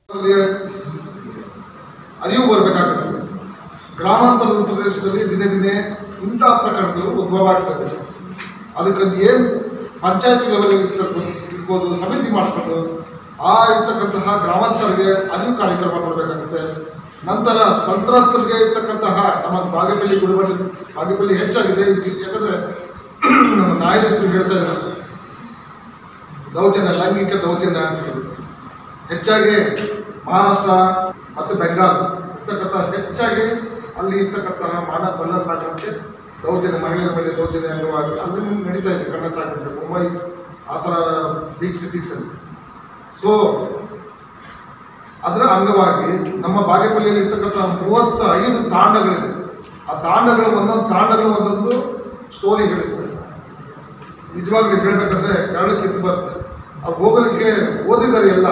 ಅರಿವು ಬರಬೇಕಾಗುತ್ತದೆ ಗ್ರಾಮಾಂತರದ ಪ್ರದೇಶದಲ್ಲಿ ದಿನೇ ದಿನೇ ಇಂಥ ಪ್ರಕರಣಗಳು ಉದ್ಭವ ಆಗ್ತದೆ ಅದಕ್ಕೆ ಏನು ಪಂಚಾಯತ್ ಲೆವೆಲ್ ಇರ್ಬೋದು ಸಮಿತಿ ಮಾಡಿಕೊಂಡು ಆ ಇರ್ತಕ್ಕಂತಹ ಗ್ರಾಮಸ್ಥರಿಗೆ ಅರಿವು ಕಾರ್ಯಕ್ರಮ ಮಾಡಬೇಕಾಗುತ್ತೆ ನಂತರ ಸಂತ್ರಸ್ತರಿಗೆ ಇರ್ತಕ್ಕಂತಹ ನಮ್ಮ ಬಾಗೇಪಲ್ಲಿ ಗುಡಿಬಂಡೆ ಬಾಗೇಪಲ್ಲಿ ಹೆಚ್ಚಾಗಿದೆ ಯಾಕಂದ್ರೆ ನಮ್ಮ ನ್ಯಾಯಾಧೀಶರು ಹೇಳ್ತಾ ಇದ್ದಾರೆ ದೌರ್ಜನ್ಯ ಲೈಂಗಿಕ ದೌರ್ಜನ್ಯ ಅಂತ ಹೇಳಿ ಹೆಚ್ಚಾಗಿ ಮಹಾರಾಷ್ಟ್ರ ಮತ್ತು ಬೆಂಗಾಲ್ ಇರ್ತಕ್ಕಂಥ ಹೆಚ್ಚಾಗಿ ಅಲ್ಲಿ ಇರ್ತಕ್ಕಂತಹ ಮಾನವ ಕಳ್ಳ ಸಾಗಾಣಿಕೆ ದೌರ್ಜನ್ಯ ಮಹಿಳೆಯರ ಮೇಲೆ ದೌರ್ಜನ್ಯ ಅಂಗವಾಗಿ ಅಲ್ಲಿ ನಡೀತಾ ಇದೆ ಕಳ್ಳ ಸಾಗಾಣಿಕೆ ಮುಂಬೈ ಆ ಥರ ಬಿಗ್ ಸಿಟೀಸಲ್ಲಿ ಸೊ ಅದರ ಅಂಗವಾಗಿ ನಮ್ಮ ಬಾಗೇಪಲ್ಲಿಯಲ್ಲಿ ಇರ್ತಕ್ಕಂಥ ಮೂವತ್ತ ಐದು ತಾಂಡಗಳಿದೆ ಆ ತಾಂಡಗಳು ಒಂದೊಂದು ತಾಂಡಗಳು ಒಂದೊಂದು ಸ್ಟೋರಿಗಳಿದೆ ನಿಜವಾಗ್ಲೂ ಹೇಳ್ಬೇಕಂದ್ರೆ ಕರಳು ಕಿತ್ತು ಬರುತ್ತೆ ಆ ಹೋಗಲಿಕ್ಕೆ ಓದಿದ್ದಾರೆ ಎಲ್ಲ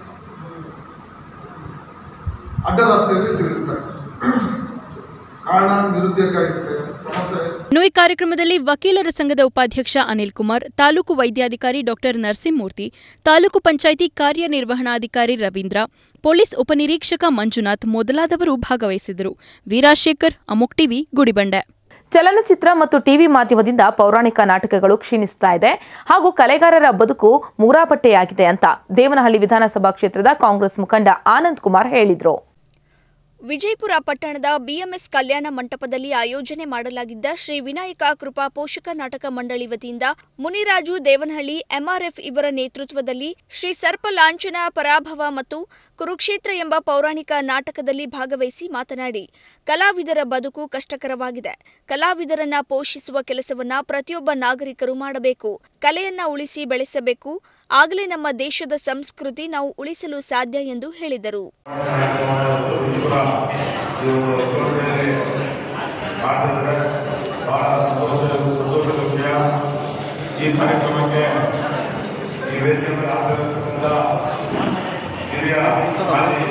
ಅಡ್ಡ ರಸ್ತೆಯಲ್ಲಿ ತಿರುಗುತ್ತಾರೆ ಕಾರಣ ನಿರುದ್ಯೋಗ ಇರುತ್ತೆ ಸಮಸ್ಯೆ ಇನ್ನು ಈ ಕಾರ್ಯಕ್ರಮದಲ್ಲಿ ವಕೀಲರ ಸಂಘದ ಉಪಾಧ್ಯಕ್ಷ ಅನಿಲ್ ಕುಮಾರ್ ತಾಲೂಕು ವೈದ್ಯಾಧಿಕಾರಿ ಡಾಕ್ಟರ್ ನರಸಿಂಹಮೂರ್ತಿ ತಾಲೂಕು ಪಂಚಾಯಿತಿ ಕಾರ್ಯನಿರ್ವಹಣಾಧಿಕಾರಿ ರವೀಂದ್ರ ಪೊಲೀಸ್ ಉಪನಿರೀಕ್ಷಕ ಮಂಜುನಾಥ್ ಮೊದಲಾದವರು ಭಾಗವಹಿಸಿದರು ವೀರಾಶೇಖರ್ ಅಮೋಕ್ ಟಿವಿ ಗುಡಿಬಂಡೆ ಚಲನಚಿತ್ರ ಮತ್ತು ಟಿವಿ ಮಾಧ್ಯಮದಿಂದ ಪೌರಾಣಿಕ ನಾಟಕಗಳು ಕ್ಷೀಣಿಸ್ತಾ ಇದೆ ಹಾಗೂ ಕಲೆಗಾರರ ಬದುಕು ಮೂರಾಪಟ್ಟೆಯಾಗಿದೆ ಅಂತ ದೇವನಹಳ್ಳಿ ವಿಧಾನಸಭಾ ಕ್ಷೇತ್ರದ ಕಾಂಗ್ರೆಸ್ ಮುಖಂಡ ಆನಂದ್ ಕುಮಾರ್ ಹೇಳಿದರು ವಿಜಯಪುರ ಪಟ್ಟಣದ ಬಿಎಂಎಸ್ ಕಲ್ಯಾಣ ಮಂಟಪದಲ್ಲಿ ಆಯೋಜನೆ ಮಾಡಲಾಗಿದ್ದ ಶ್ರೀ ವಿನಾಯಕ ಕೃಪಾ ಪೋಷಕ ನಾಟಕ ಮಂಡಳಿ ವತಿಯಿಂದ ಮುನಿರಾಜು ದೇವನಹಳ್ಳಿ ಎಂಆರ್ಎಫ್ ಇವರ ನೇತೃತ್ವದಲ್ಲಿ ಶ್ರೀ ಸರ್ಪ ಲಾಂಛನ ಪರಾಭವ ಮತ್ತು ಕುರುಕ್ಷೇತ್ರ ಎಂಬ ಪೌರಾಣಿಕ ನಾಟಕದಲ್ಲಿ ಭಾಗವಹಿಸಿ ಮಾತನಾಡಿ ಕಲಾವಿದರ ಬದುಕು ಕಷ್ಟಕರವಾಗಿದೆ ಕಲಾವಿದರನ್ನ ಪೋಷಿಸುವ ಕೆಲಸವನ್ನ ಪ್ರತಿಯೊಬ್ಬ ನಾಗರಿಕರು ಮಾಡಬೇಕು ಕಲೆಯನ್ನ ಉಳಿಸಿ ಬೆಳೆಸಬೇಕು ಆಗಲೇ ನಮ್ಮ ದೇಶದ ಸಂಸ್ಕೃತಿ ನಾವು ಉಳಿಸಲು ಸಾಧ್ಯ ಎಂದು ಹೇಳಿದರು ಬಹಳ ಸಂತೋಷ ಸಂತೋಷದ ವಿಷಯ ಈ ಕಾರ್ಯಕ್ರಮಕ್ಕೆ ಈ ವೇದಿಕೆ ಮೇಲೆ ಆಗಿರತಕ್ಕಂಥ ಹಿರಿಯ ಮಾಜಿ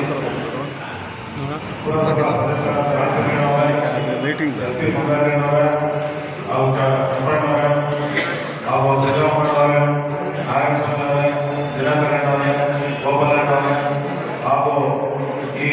ಪುರಸಭಾ ಸದಸ್ಯರಾದ ರಾಜಕೀಯವರೇ, ಎಸ್ ಪಿ ಸುಂದರಯ್ಯನವರೇ, ಹಾಗೂ ಚಪ್ಪಣ್ಣವರೇ, ಹಾಗೂ ಸಿದ್ದರಾಮಯ್ಯನವರೇ, ನಾರಾಯಣಸ್ವಾಮಿಯವರೇ, ದಿನಕರಣ್ಣವರೇ, ಗೋಪಾಲಣ್ಣವರೇ, ಹಾಗೂ ಈ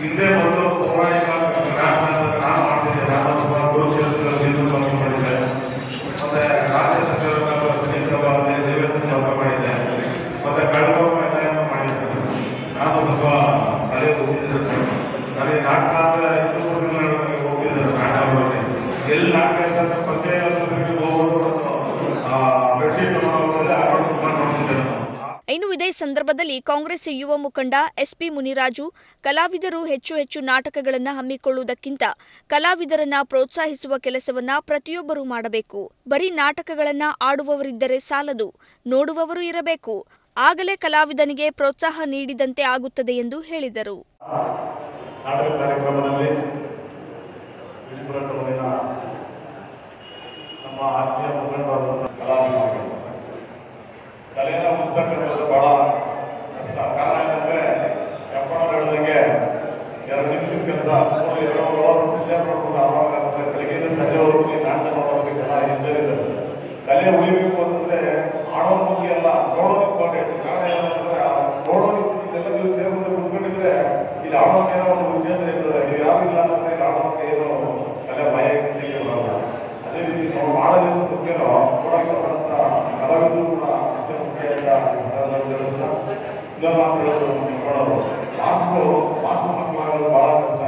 ಹಿಂದೆ ಒಂದು ಪೌರಾಣಿಕ ನಾಟಕ ನಾನು ಮಾಡ್ತಿದ್ದೆ ನಾನೊಬ್ಬ ಕುರುಕ್ಷೇತ್ರದಲ್ಲಿ ಹಿಂದೂ ಪಕ್ಷ ಮಾಡಿದ್ದೆ ಮತ್ತೆ ರಾಜ್ಯ ಸಚಿವರ ಸುನೀತ್ರವಾಗಿ ದೇವೇಂದ್ರ ಚೌಕ ಮಾಡಿದ್ದೆ ಮತ್ತೆ ಕಳೆದ ಮಾಡಿದ್ದೆ ನಾನು ತುಂಬ ತಲೆ ಹೋಗಿದ್ದೆ ನನಗೆ ನಾಟಕ ಅಂತ ಎಷ್ಟು ಹೋಗಿದ್ದೆ ನಾಟಕ ಮಾಡಿ ಎಲ್ಲಿ ನಾಟಕ ಇರ್ತದೆ ಪಂಚಾಯತ್ ಹೋಗೋದು ಬೆಡ್ಶೀಟ್ ಮಾಡೋದ್ರೆ ಹಾಕೊಂಡು ಕುತ್ಕೊಂಡು ನೋಡ್ತಿದ್ದೆ ನಾನು ಇನ್ನು ಇದೇ ಸಂದರ್ಭದಲ್ಲಿ ಕಾಂಗ್ರೆಸ್ ಯುವ ಮುಖಂಡ ಎಸ್ಪಿ ಮುನಿರಾಜು ಕಲಾವಿದರು ಹೆಚ್ಚು ಹೆಚ್ಚು ನಾಟಕಗಳನ್ನು ಹಮ್ಮಿಕೊಳ್ಳುವುದಕ್ಕಿಂತ ಕಲಾವಿದರನ್ನ ಪ್ರೋತ್ಸಾಹಿಸುವ ಕೆಲಸವನ್ನ ಪ್ರತಿಯೊಬ್ಬರೂ ಮಾಡಬೇಕು ಬರೀ ನಾಟಕಗಳನ್ನ ಆಡುವವರಿದ್ದರೆ ಸಾಲದು ನೋಡುವವರು ಇರಬೇಕು ಆಗಲೇ ಕಲಾವಿದನಿಗೆ ಪ್ರೋತ್ಸಾಹ ನೀಡಿದಂತೆ ಆಗುತ್ತದೆ ಎಂದು ಹೇಳಿದರು ನಾಟಕ ಕಾರ್ಯಕ್ರಮದಲ್ಲಿ ವಿಜಯಪುರ ತಾಲೂಕಿನ ನಮ್ಮ ಆತ್ಮೀಯ ಮುಖಂಡರಾದಂಥ ಕಲಾವಿದರು ಕಲೆಯನ್ನು ಉಳಿಸ್ತಕ್ಕಂಥದ್ದು ಬಹಳ ಕಷ್ಟ ಕಾರಣ ಏನಂದ್ರೆ ಕೆಂಪಣ್ಣ ಹೇಳಿದಂಗೆ ಎರಡು ನಿಮಿಷದ ಕೆಲಸ ಮೂರು ಎರಡು ಅವರು ಪಿಕ್ಚರ್ ನೋಡ್ಕೊಂಡು ಆವಾಗ ಅಂದ್ರೆ ಬೆಳಗ್ಗೆಯಿಂದ ಸಂಜೆವರೆಗೂ ಈ ನಾಟಕ ನೋಡೋದಕ್ಕೆಲ್ಲ ಹಿಂಜರಿದ್ದಾರೆ ಕಲೆ ಉಳಿಬೇಕು ಅಂತಂದ್ರೆ ಆಡೋ ಮುಖ್ಯ ಅಲ್ಲ ನೋಡೋದು ಇಂಪಾರ್ಟೆಂಟ್ ಕಾರಣ ಏನಂತಂದ್ರೆ ಆ ನೋಡೋದು ಇದೆಲ್ಲ ನೀವು ಸೇರ್ಕೊಂಡು ಕುತ್ಕೊಂಡಿದ್ರೆ ಇಲ್ಲಿ ಆಡೋಕೆ ಏನೋ ಒಂದು ಉದ್ದೇಶ ಇರ್ತದೆ ನೀವು ಯಾರು ಇಲ್ಲ ಅಂತಂದ್ರೆ ಇಲ್ಲಿ ಆಡೋಕೆ ಏನೋ ಕಲೆ ಭಯ ಬರಲ್ಲ ಅದೇ ರೀತಿ ನಾವು ಮಾಡೋದ್ರಿಂದ ಮುಖ್ಯನೋ ನೋಡಕ್ಕೆ ಬರುವಂತ ಕಲಾವಿದರು ಕೂಡ ಅಷ್ಟೇ ಮುಖ್ಯ ಅಂತ ನಾನು ತಿಳಿಸ್ತಾ ಇನ್ನೊಂದು ಮಾತು ಹೇಳೋದು ನೋಡೋದು ಮಾಸ್ಟ್ರು ಮಾಸ್ಟ್ರು ಮಕ್ಕಳಾಗೋದು ಬಹಳ ಕಷ್ಟ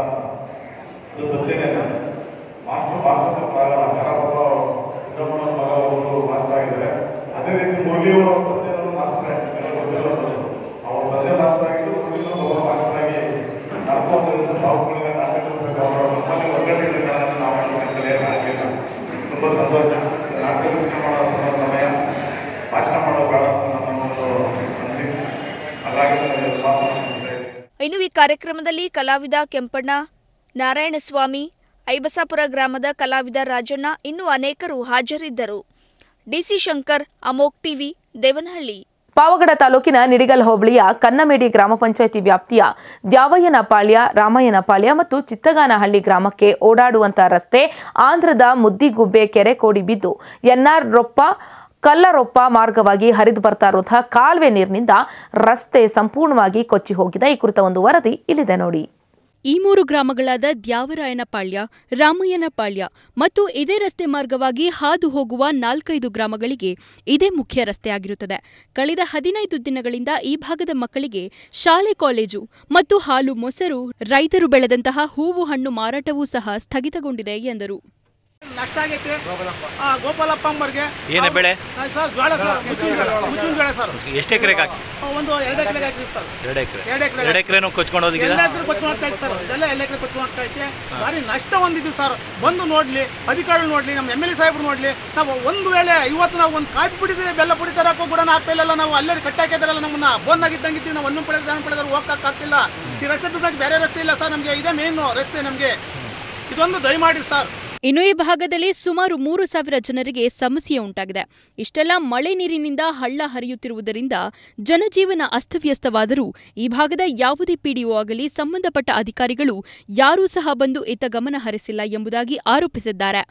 ಅದು ಸತ್ಯನೇ ಮಾಸ್ಟ್ರು ಮಾಸ್ಟರ್ ಮಕ್ಕಳಾಗಲ್ಲ ಯಾರೊಬ್ಬ ಇನ್ನೊಬ್ಬನ ಮಗ ಒಬ್ಬರು ಮಾಸ್ಟರ್ ಆಗಿದ್ದಾರೆ ಅದೇ ರೀತಿ ಮುರಳಿಯವರು ತಂದೆಯವರು ಮಾಸ್ಟರ್ ಗೊತ್ತಿರೋದು ಅವ್ರ ತಂದೆ ಮಾಸ್ಟರ್ ಆಗಿದ್ದು ಮುರಳಿಯವರು ಒಬ್ಬ ಮಾಸ್ಟರ್ ಆಗಿ ನಡ್ಕೊಂಡು ಸಾವುಗಳಿಗೆ ನಾಟಕ ಅವರು ನಮ್ಮಲ್ಲಿ ಒಗ್ಗಟ್ಟಿನ ನಾವು ಕಲಿಯೋಕೆ ಆಗಲಿಲ್ಲ ತುಂಬ ಸಂತೋಷ ನಾಟಕ ಮಾಡೋ ಸಮಯ ಭಾಷಣ ಮಾಡೋ ಬೇಡ ಅಂತ ನನ್ನ ಒಂದು ಅನಿಸಿಕೆ ಹಾಗಾಗಿ ನನಗೆ ಮಾತು ಮುಗಿಸ್ತಾ ಇದ್ದೀನಿ. ಇನ್ನು ಈ ಕಾರ್ಯಕ್ರಮದಲ್ಲಿ ಕಲಾವಿದ ಕೆಂಪಣ್ಣ ನಾರಾಯಣಸ್ವಾಮಿ ಐಬಸಾಪುರ ಗ್ರಾಮದ ಕಲಾವಿದ ರಾಜಣ್ಣ ಇನ್ನೂ ಅನೇಕರು ಹಾಜರಿದ್ದರು ಡಿಸಿ ಶಂಕರ್ ಅಮೋಕ್ ಟಿವಿ ದೇವನಹಳ್ಳಿ ಪಾವಗಡ ತಾಲೂಕಿನ ನಿಡಿಗಲ್ ಹೋಬಳಿಯ ಕನ್ನಮೇಡಿ ಗ್ರಾಮ ಪಂಚಾಯಿತಿ ವ್ಯಾಪ್ತಿಯ ದ್ಯಾವಯ್ಯನಪಾಳ್ಯ ರಾಮಯ್ಯನಪಾಳ್ಯ ಮತ್ತು ಚಿತ್ತಗಾನಹಳ್ಳಿ ಗ್ರಾಮಕ್ಕೆ ಓಡಾಡುವಂತ ರಸ್ತೆ ಆಂಧ್ರದ ಮುದ್ದಿಗುಬ್ಬೆ ಕೆರೆ ಕೋಡಿ ಬಿದ್ದು ಎನ್ಆರ್ ರೊಪ್ಪ ಕಲ್ಲರೊಪ್ಪ ಮಾರ್ಗವಾಗಿ ಹರಿದು ಬರ್ತಾ ಇರುವಂತಹ ಕಾಲುವೆ ನೀರಿನಿಂದ ರಸ್ತೆ ಸಂಪೂರ್ಣವಾಗಿ ಕೊಚ್ಚಿ ಹೋಗಿದೆ ಈ ಕುರಿತ ಒಂದು ವರದಿ ಇಲ್ಲಿದೆ ನೋಡಿ ಈ ಮೂರು ಗ್ರಾಮಗಳಾದ ದ್ಯಾವರಾಯನಪಾಳ್ಯ ರಾಮಯ್ಯನಪಾಳ್ಯ ಮತ್ತು ಇದೇ ರಸ್ತೆ ಮಾರ್ಗವಾಗಿ ಹಾದು ಹೋಗುವ ನಾಲ್ಕೈದು ಗ್ರಾಮಗಳಿಗೆ ಇದೇ ಮುಖ್ಯ ರಸ್ತೆಯಾಗಿರುತ್ತದೆ ಕಳೆದ ಹದಿನೈದು ದಿನಗಳಿಂದ ಈ ಭಾಗದ ಮಕ್ಕಳಿಗೆ ಶಾಲೆ ಕಾಲೇಜು ಮತ್ತು ಹಾಲು ಮೊಸರು ರೈತರು ಬೆಳೆದಂತಹ ಹೂವು ಹಣ್ಣು ಮಾರಾಟವೂ ಸಹ ಸ್ಥಗಿತಗೊಂಡಿದೆ ಎಂದರು ನಷ್ಟ ಆಗೈತೆ ಆ, ಗೋಪಾಲಪ್ಪ ಅಂಬರ್ಗೆ ಏನೇ ಬೆಳೆ ಆ, ಸರ್ ಜೋಳ ಸರ್ ಮುಸುಕಿನ ಜೋಳ ಮುಸುಕಿನ ಜೋಳ ಸರ್ ಎಷ್ಟು ಎಕರೆಗೆ ಹಾಕಿ ಆ, ಒಂದು ಎರಡು ಎಕರೆಗೆ ಹಾಕಿದ್ವಿ ಸರ್ ಎರಡು ಎಕರೆ ಎರಡು ಎಕರೆ ಎರಡು ಎಕರೆನೂ ಕೊಚ್ಕೊಂಡು ಹೋಗಿದ್ದೀರಾ ಎಲ್ಲ ಎಕರೆ ಕೊಚ್ಕೊಂಡು ಹೋಗ್ತಾ ಇತ್ತು ಸರ್ ಎಲ್ಲ ಎಲ್ಲ ಎಕರೆ ಕೊಚ್ಕೊಂಡು ಹೋಗ್ತಾ ಐತೆ ಭಾರಿ ನಷ್ಟ ಹೊಂದಿದ್ವಿ ಸರ್ ಬಂದು ನೋಡ್ಲಿ ಅಧಿಕಾರಿಗಳು ನೋಡ್ಲಿ ನಮ್ಮ ಎಮ್ ಎಲ್ ಎ ಸಾಹೇಬ್ರು ನೋಡ್ಲಿ ನಾವು ಒಂದು ವೇಳೆ ಇವತ್ತು ನಾವು ಒಂದು ಕಾಫಿ ಪುಡಿದ್ರೆ ಬೆಲ್ಲ ಪುಡಿ ತರಕ್ಕೂ ಕೂಡ ಆಗ್ತಾ ಇಲ್ಲ ನಾವು ಅಲ್ಲೇ ಕಟ್ಟಾಕಿದಾರಲ್ಲ ನಮ್ಮನ್ನ ಬಂದಾಗಿದ್ದಂಗಿದ್ದೀವಿ ನಾವು ಒಂದು ಪಡೆದ ದಾನ ಪಡೆದ್ರೆ ಹೋಗಕ್ಕೆ ಆಗ್ತಿಲ್ಲ ಈ ರಸ್ತೆ ಬಿಟ್ಟು ಬೇರೆ ರಸ್ತೆ ಇಲ್ಲ ಸರ್ ನಮಗೆ ಇದೇ ಮೇನ್ ರಸ್ತೆ ನಮಗೆ ಇದೊಂದು ದಯಮಾಡಿ ಸರ್ ಇನ್ನು ಈ ಭಾಗದಲ್ಲಿ ಸುಮಾರು ಮೂರು ಸಾವಿರ ಜನರಿಗೆ ಸಮಸ್ಯೆ ಉಂಟಾಗಿದೆ ಇಷ್ಟೆಲ್ಲ ಮಳೆ ನೀರಿನಿಂದ ಹಳ್ಳ ಹರಿಯುತ್ತಿರುವುದರಿಂದ ಜನಜೀವನ ಅಸ್ತವ್ಯಸ್ತವಾದರೂ ಈ ಭಾಗದ ಯಾವುದೇ ಪಿಡಿಒ ಆಗಲಿ ಸಂಬಂಧಪಟ್ಟ ಅಧಿಕಾರಿಗಳು ಯಾರೂ ಸಹ ಬಂದು ಇತ್ತ ಗಮನ ಹರಿಸಿಲ್ಲ ಎಂಬುದಾಗಿ ಆರೋಪಿಸಿದ್ದಾರೆ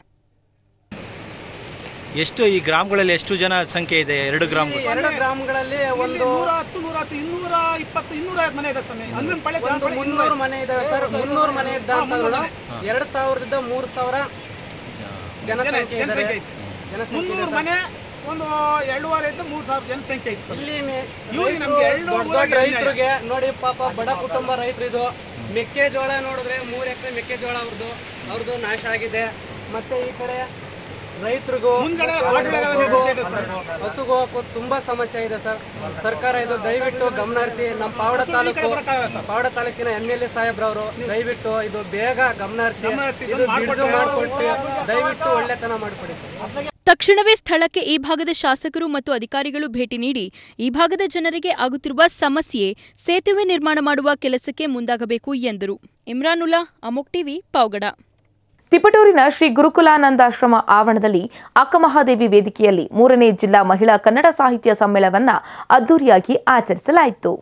ಎಷ್ಟು ಈ ಗ್ರಾಮಗಳಲ್ಲಿ ಎಷ್ಟು ಜನ ಸಂಖ್ಯೆ ಇದೆ ಎರಡು ಗ್ರಾಮ ಎರಡು ಗ್ರಾಮಗಳಲ್ಲಿ ಒಂದು ನೂರ ಹತ್ತು ನೂರ ಹತ್ತು ಇನ್ನೂರ ಇಪ್ಪತ್ತು ಇನ್ನೂರ ಐವತ್ತು ಮನೆ ಇದೆ ಸ್ವಾಮಿ ಅಂದ್ರೆ ಪಳೆ ಒಂದು ಮುನ್ನೂರು ಮನೆ ಇದಾವೆ ಸರ್ ಮುನ್ನೂರು ಮನೆ ಇದ್ದಂಥವ್ರು ಎರಡು ಸಾವಿರದಿಂದ ಮೂರು ಸಾವಿರ ಜನಸಂಖ್ಯೆ ಇದ್ದಾರೆ ಜನಸಂಖ್ಯೆ ಇದೆ ಮುನ್ನೂರು ಸರ್. ಮನೆ ಒಂದು ಎರಡೂವರೆ ಇಂದ ಮೂರು ಸಾವಿರ ಜನಸಂಖ್ಯೆ ಐತೆ ಸರ್ ಇಲ್ಲಿ ಮೆ- ಇವ್ರಿಗೆ ರೈತರು, ನಮ್ಗೆ ಎರಡು ದೊಡ್ಡ ದೊಡ್ಡ ರೈತರಿಗೆ ನೋಡಿ ಪಾಪ ಬಡ ಕುಟುಂಬ ರೈತರು ಇದು ಮೆಕ್ಕೆಜೋಳ ನೋಡಿದ್ರೆ ಮೂರು ಎಕರೆ ಮೆಕ್ಕೆಜೋಳ ಅವ್ರದ್ದು ಅವ್ರದ್ದು ನಾಶ ಆಗಿದೆ ಮತ್ತೆ ಈ ಕಡೆ ರೈತರಿಗೂ ಮುಂದ್ಗಡೆ ಮತ್ತೆ ಹೋಟೆಲ್ಗಳ ಹಸುಗೂ- ಇದೆ ಸರ್. ಹಸುಗೂ ತುಂಬಾ ಸಮಸ್ಯೆ ಇದೆ ಸರ್ ಸರ್ಕಾರ ಇದು ದಯವಿಟ್ಟು ಗಮನ ಹರಿಸಿ ನಮ್ಮ ಪಾವಡ ಹಸು ಈ ಕಡೆ ತಾಲೂಕು ಬರಕ್ಕಾಗಲ್ಲ ಸರ್. ಪಾವಡ ತಾಲೂಕಿನ ಎಂ ಎಲ್ ಎ ಸಾಹೇಬ್ರವರು ದಯವಿಟ್ಟು ಇದು ಬೇಗ ಗಮನ ಹರಿಸಿ ಗಮನ ಹರಿಸಿ ಇದು ಇದನ್ನ ಬಿಡುಗಡೆ ಮಾಡ್ಕೊಟ್ರೆ ಮಾಡಿಕೊಟ್ಟು ದಯವಿಟ್ಟು ಒಳ್ಳೆತನ ಮಾಡಿಕೊಡಿ ಸರ್ ತಕ್ಷಣವೇ ಸ್ಥಳಕ್ಕೆ ಈ ಭಾಗದ ಶಾಸಕರು ಮತ್ತು ಅಧಿಕಾರಿಗಳು ಭೇಟಿ ನೀಡಿ ಈ ಭಾಗದ ಜನರಿಗೆ ಆಗುತ್ತಿರುವ ಸಮಸ್ಯೆ ಸೇತುವೆ ನಿರ್ಮಾಣ ಮಾಡುವ ಕೆಲಸಕ್ಕೆ ಮುಂದಾಗಬೇಕು ಎಂದರು ಇಮ್ರಾನುಲ್ಲಾ ಅಮೋಕ್ ಟಿವಿ ಪಾವಗಡ ತಿಪಟೂರಿನ ಶ್ರೀ ಗುರುಕುಲಾನಂದಾಶ್ರಮ ಆವರಣದಲ್ಲಿ ಅಕ್ಕಮಹಾದೇವಿ ವೇದಿಕೆಯಲ್ಲಿ ಮೂರನೇ ಜಿಲ್ಲಾ ಮಹಿಳಾ ಕನ್ನಡ ಸಾಹಿತ್ಯ ಸಮ್ಮೇಳನವನ್ನ ಅದ್ದೂರಿಯಾಗಿ ಆಚರಿಸಲಾಯಿತು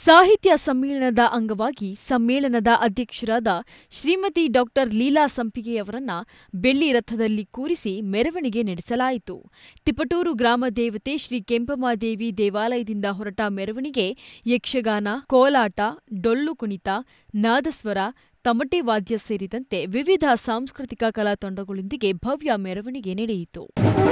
ಸಾಹಿತ್ಯ ಸಮ್ಮೇಳನದ ಅಂಗವಾಗಿ ಸಮ್ಮೇಳನದ ಅಧ್ಯಕ್ಷರಾದ ಶ್ರೀಮತಿ ಡಾಕ್ಟರ್ ಲೀಲಾ ಸಂಪಿಗೆಯವರನ್ನ ಬೆಳ್ಳಿ ರಥದಲ್ಲಿ ಕೂರಿಸಿ ಮೆರವಣಿಗೆ ನಡೆಸಲಾಯಿತು ತಿಪಟೂರು ಗ್ರಾಮ ದೇವತೆ ಶ್ರೀ ಕೆಂಪಮಾದೇವಿ ದೇವಾಲಯದಿಂದ ಹೊರಟ ಮೆರವಣಿಗೆ ಯಕ್ಷಗಾನ ಕೋಲಾಟ ಡೊಳ್ಳು ಕುಣಿತ ನಾದಸ್ವರ ತಮಟೆ ವಾದ್ಯ ಸೇರಿದಂತೆ ವಿವಿಧ ಸಾಂಸ್ಕೃತಿಕ ಕಲಾ ತಂಡಗಳೊಂದಿಗೆ ಭವ್ಯ ಮೆರವಣಿಗೆ ನಡೆಯಿತು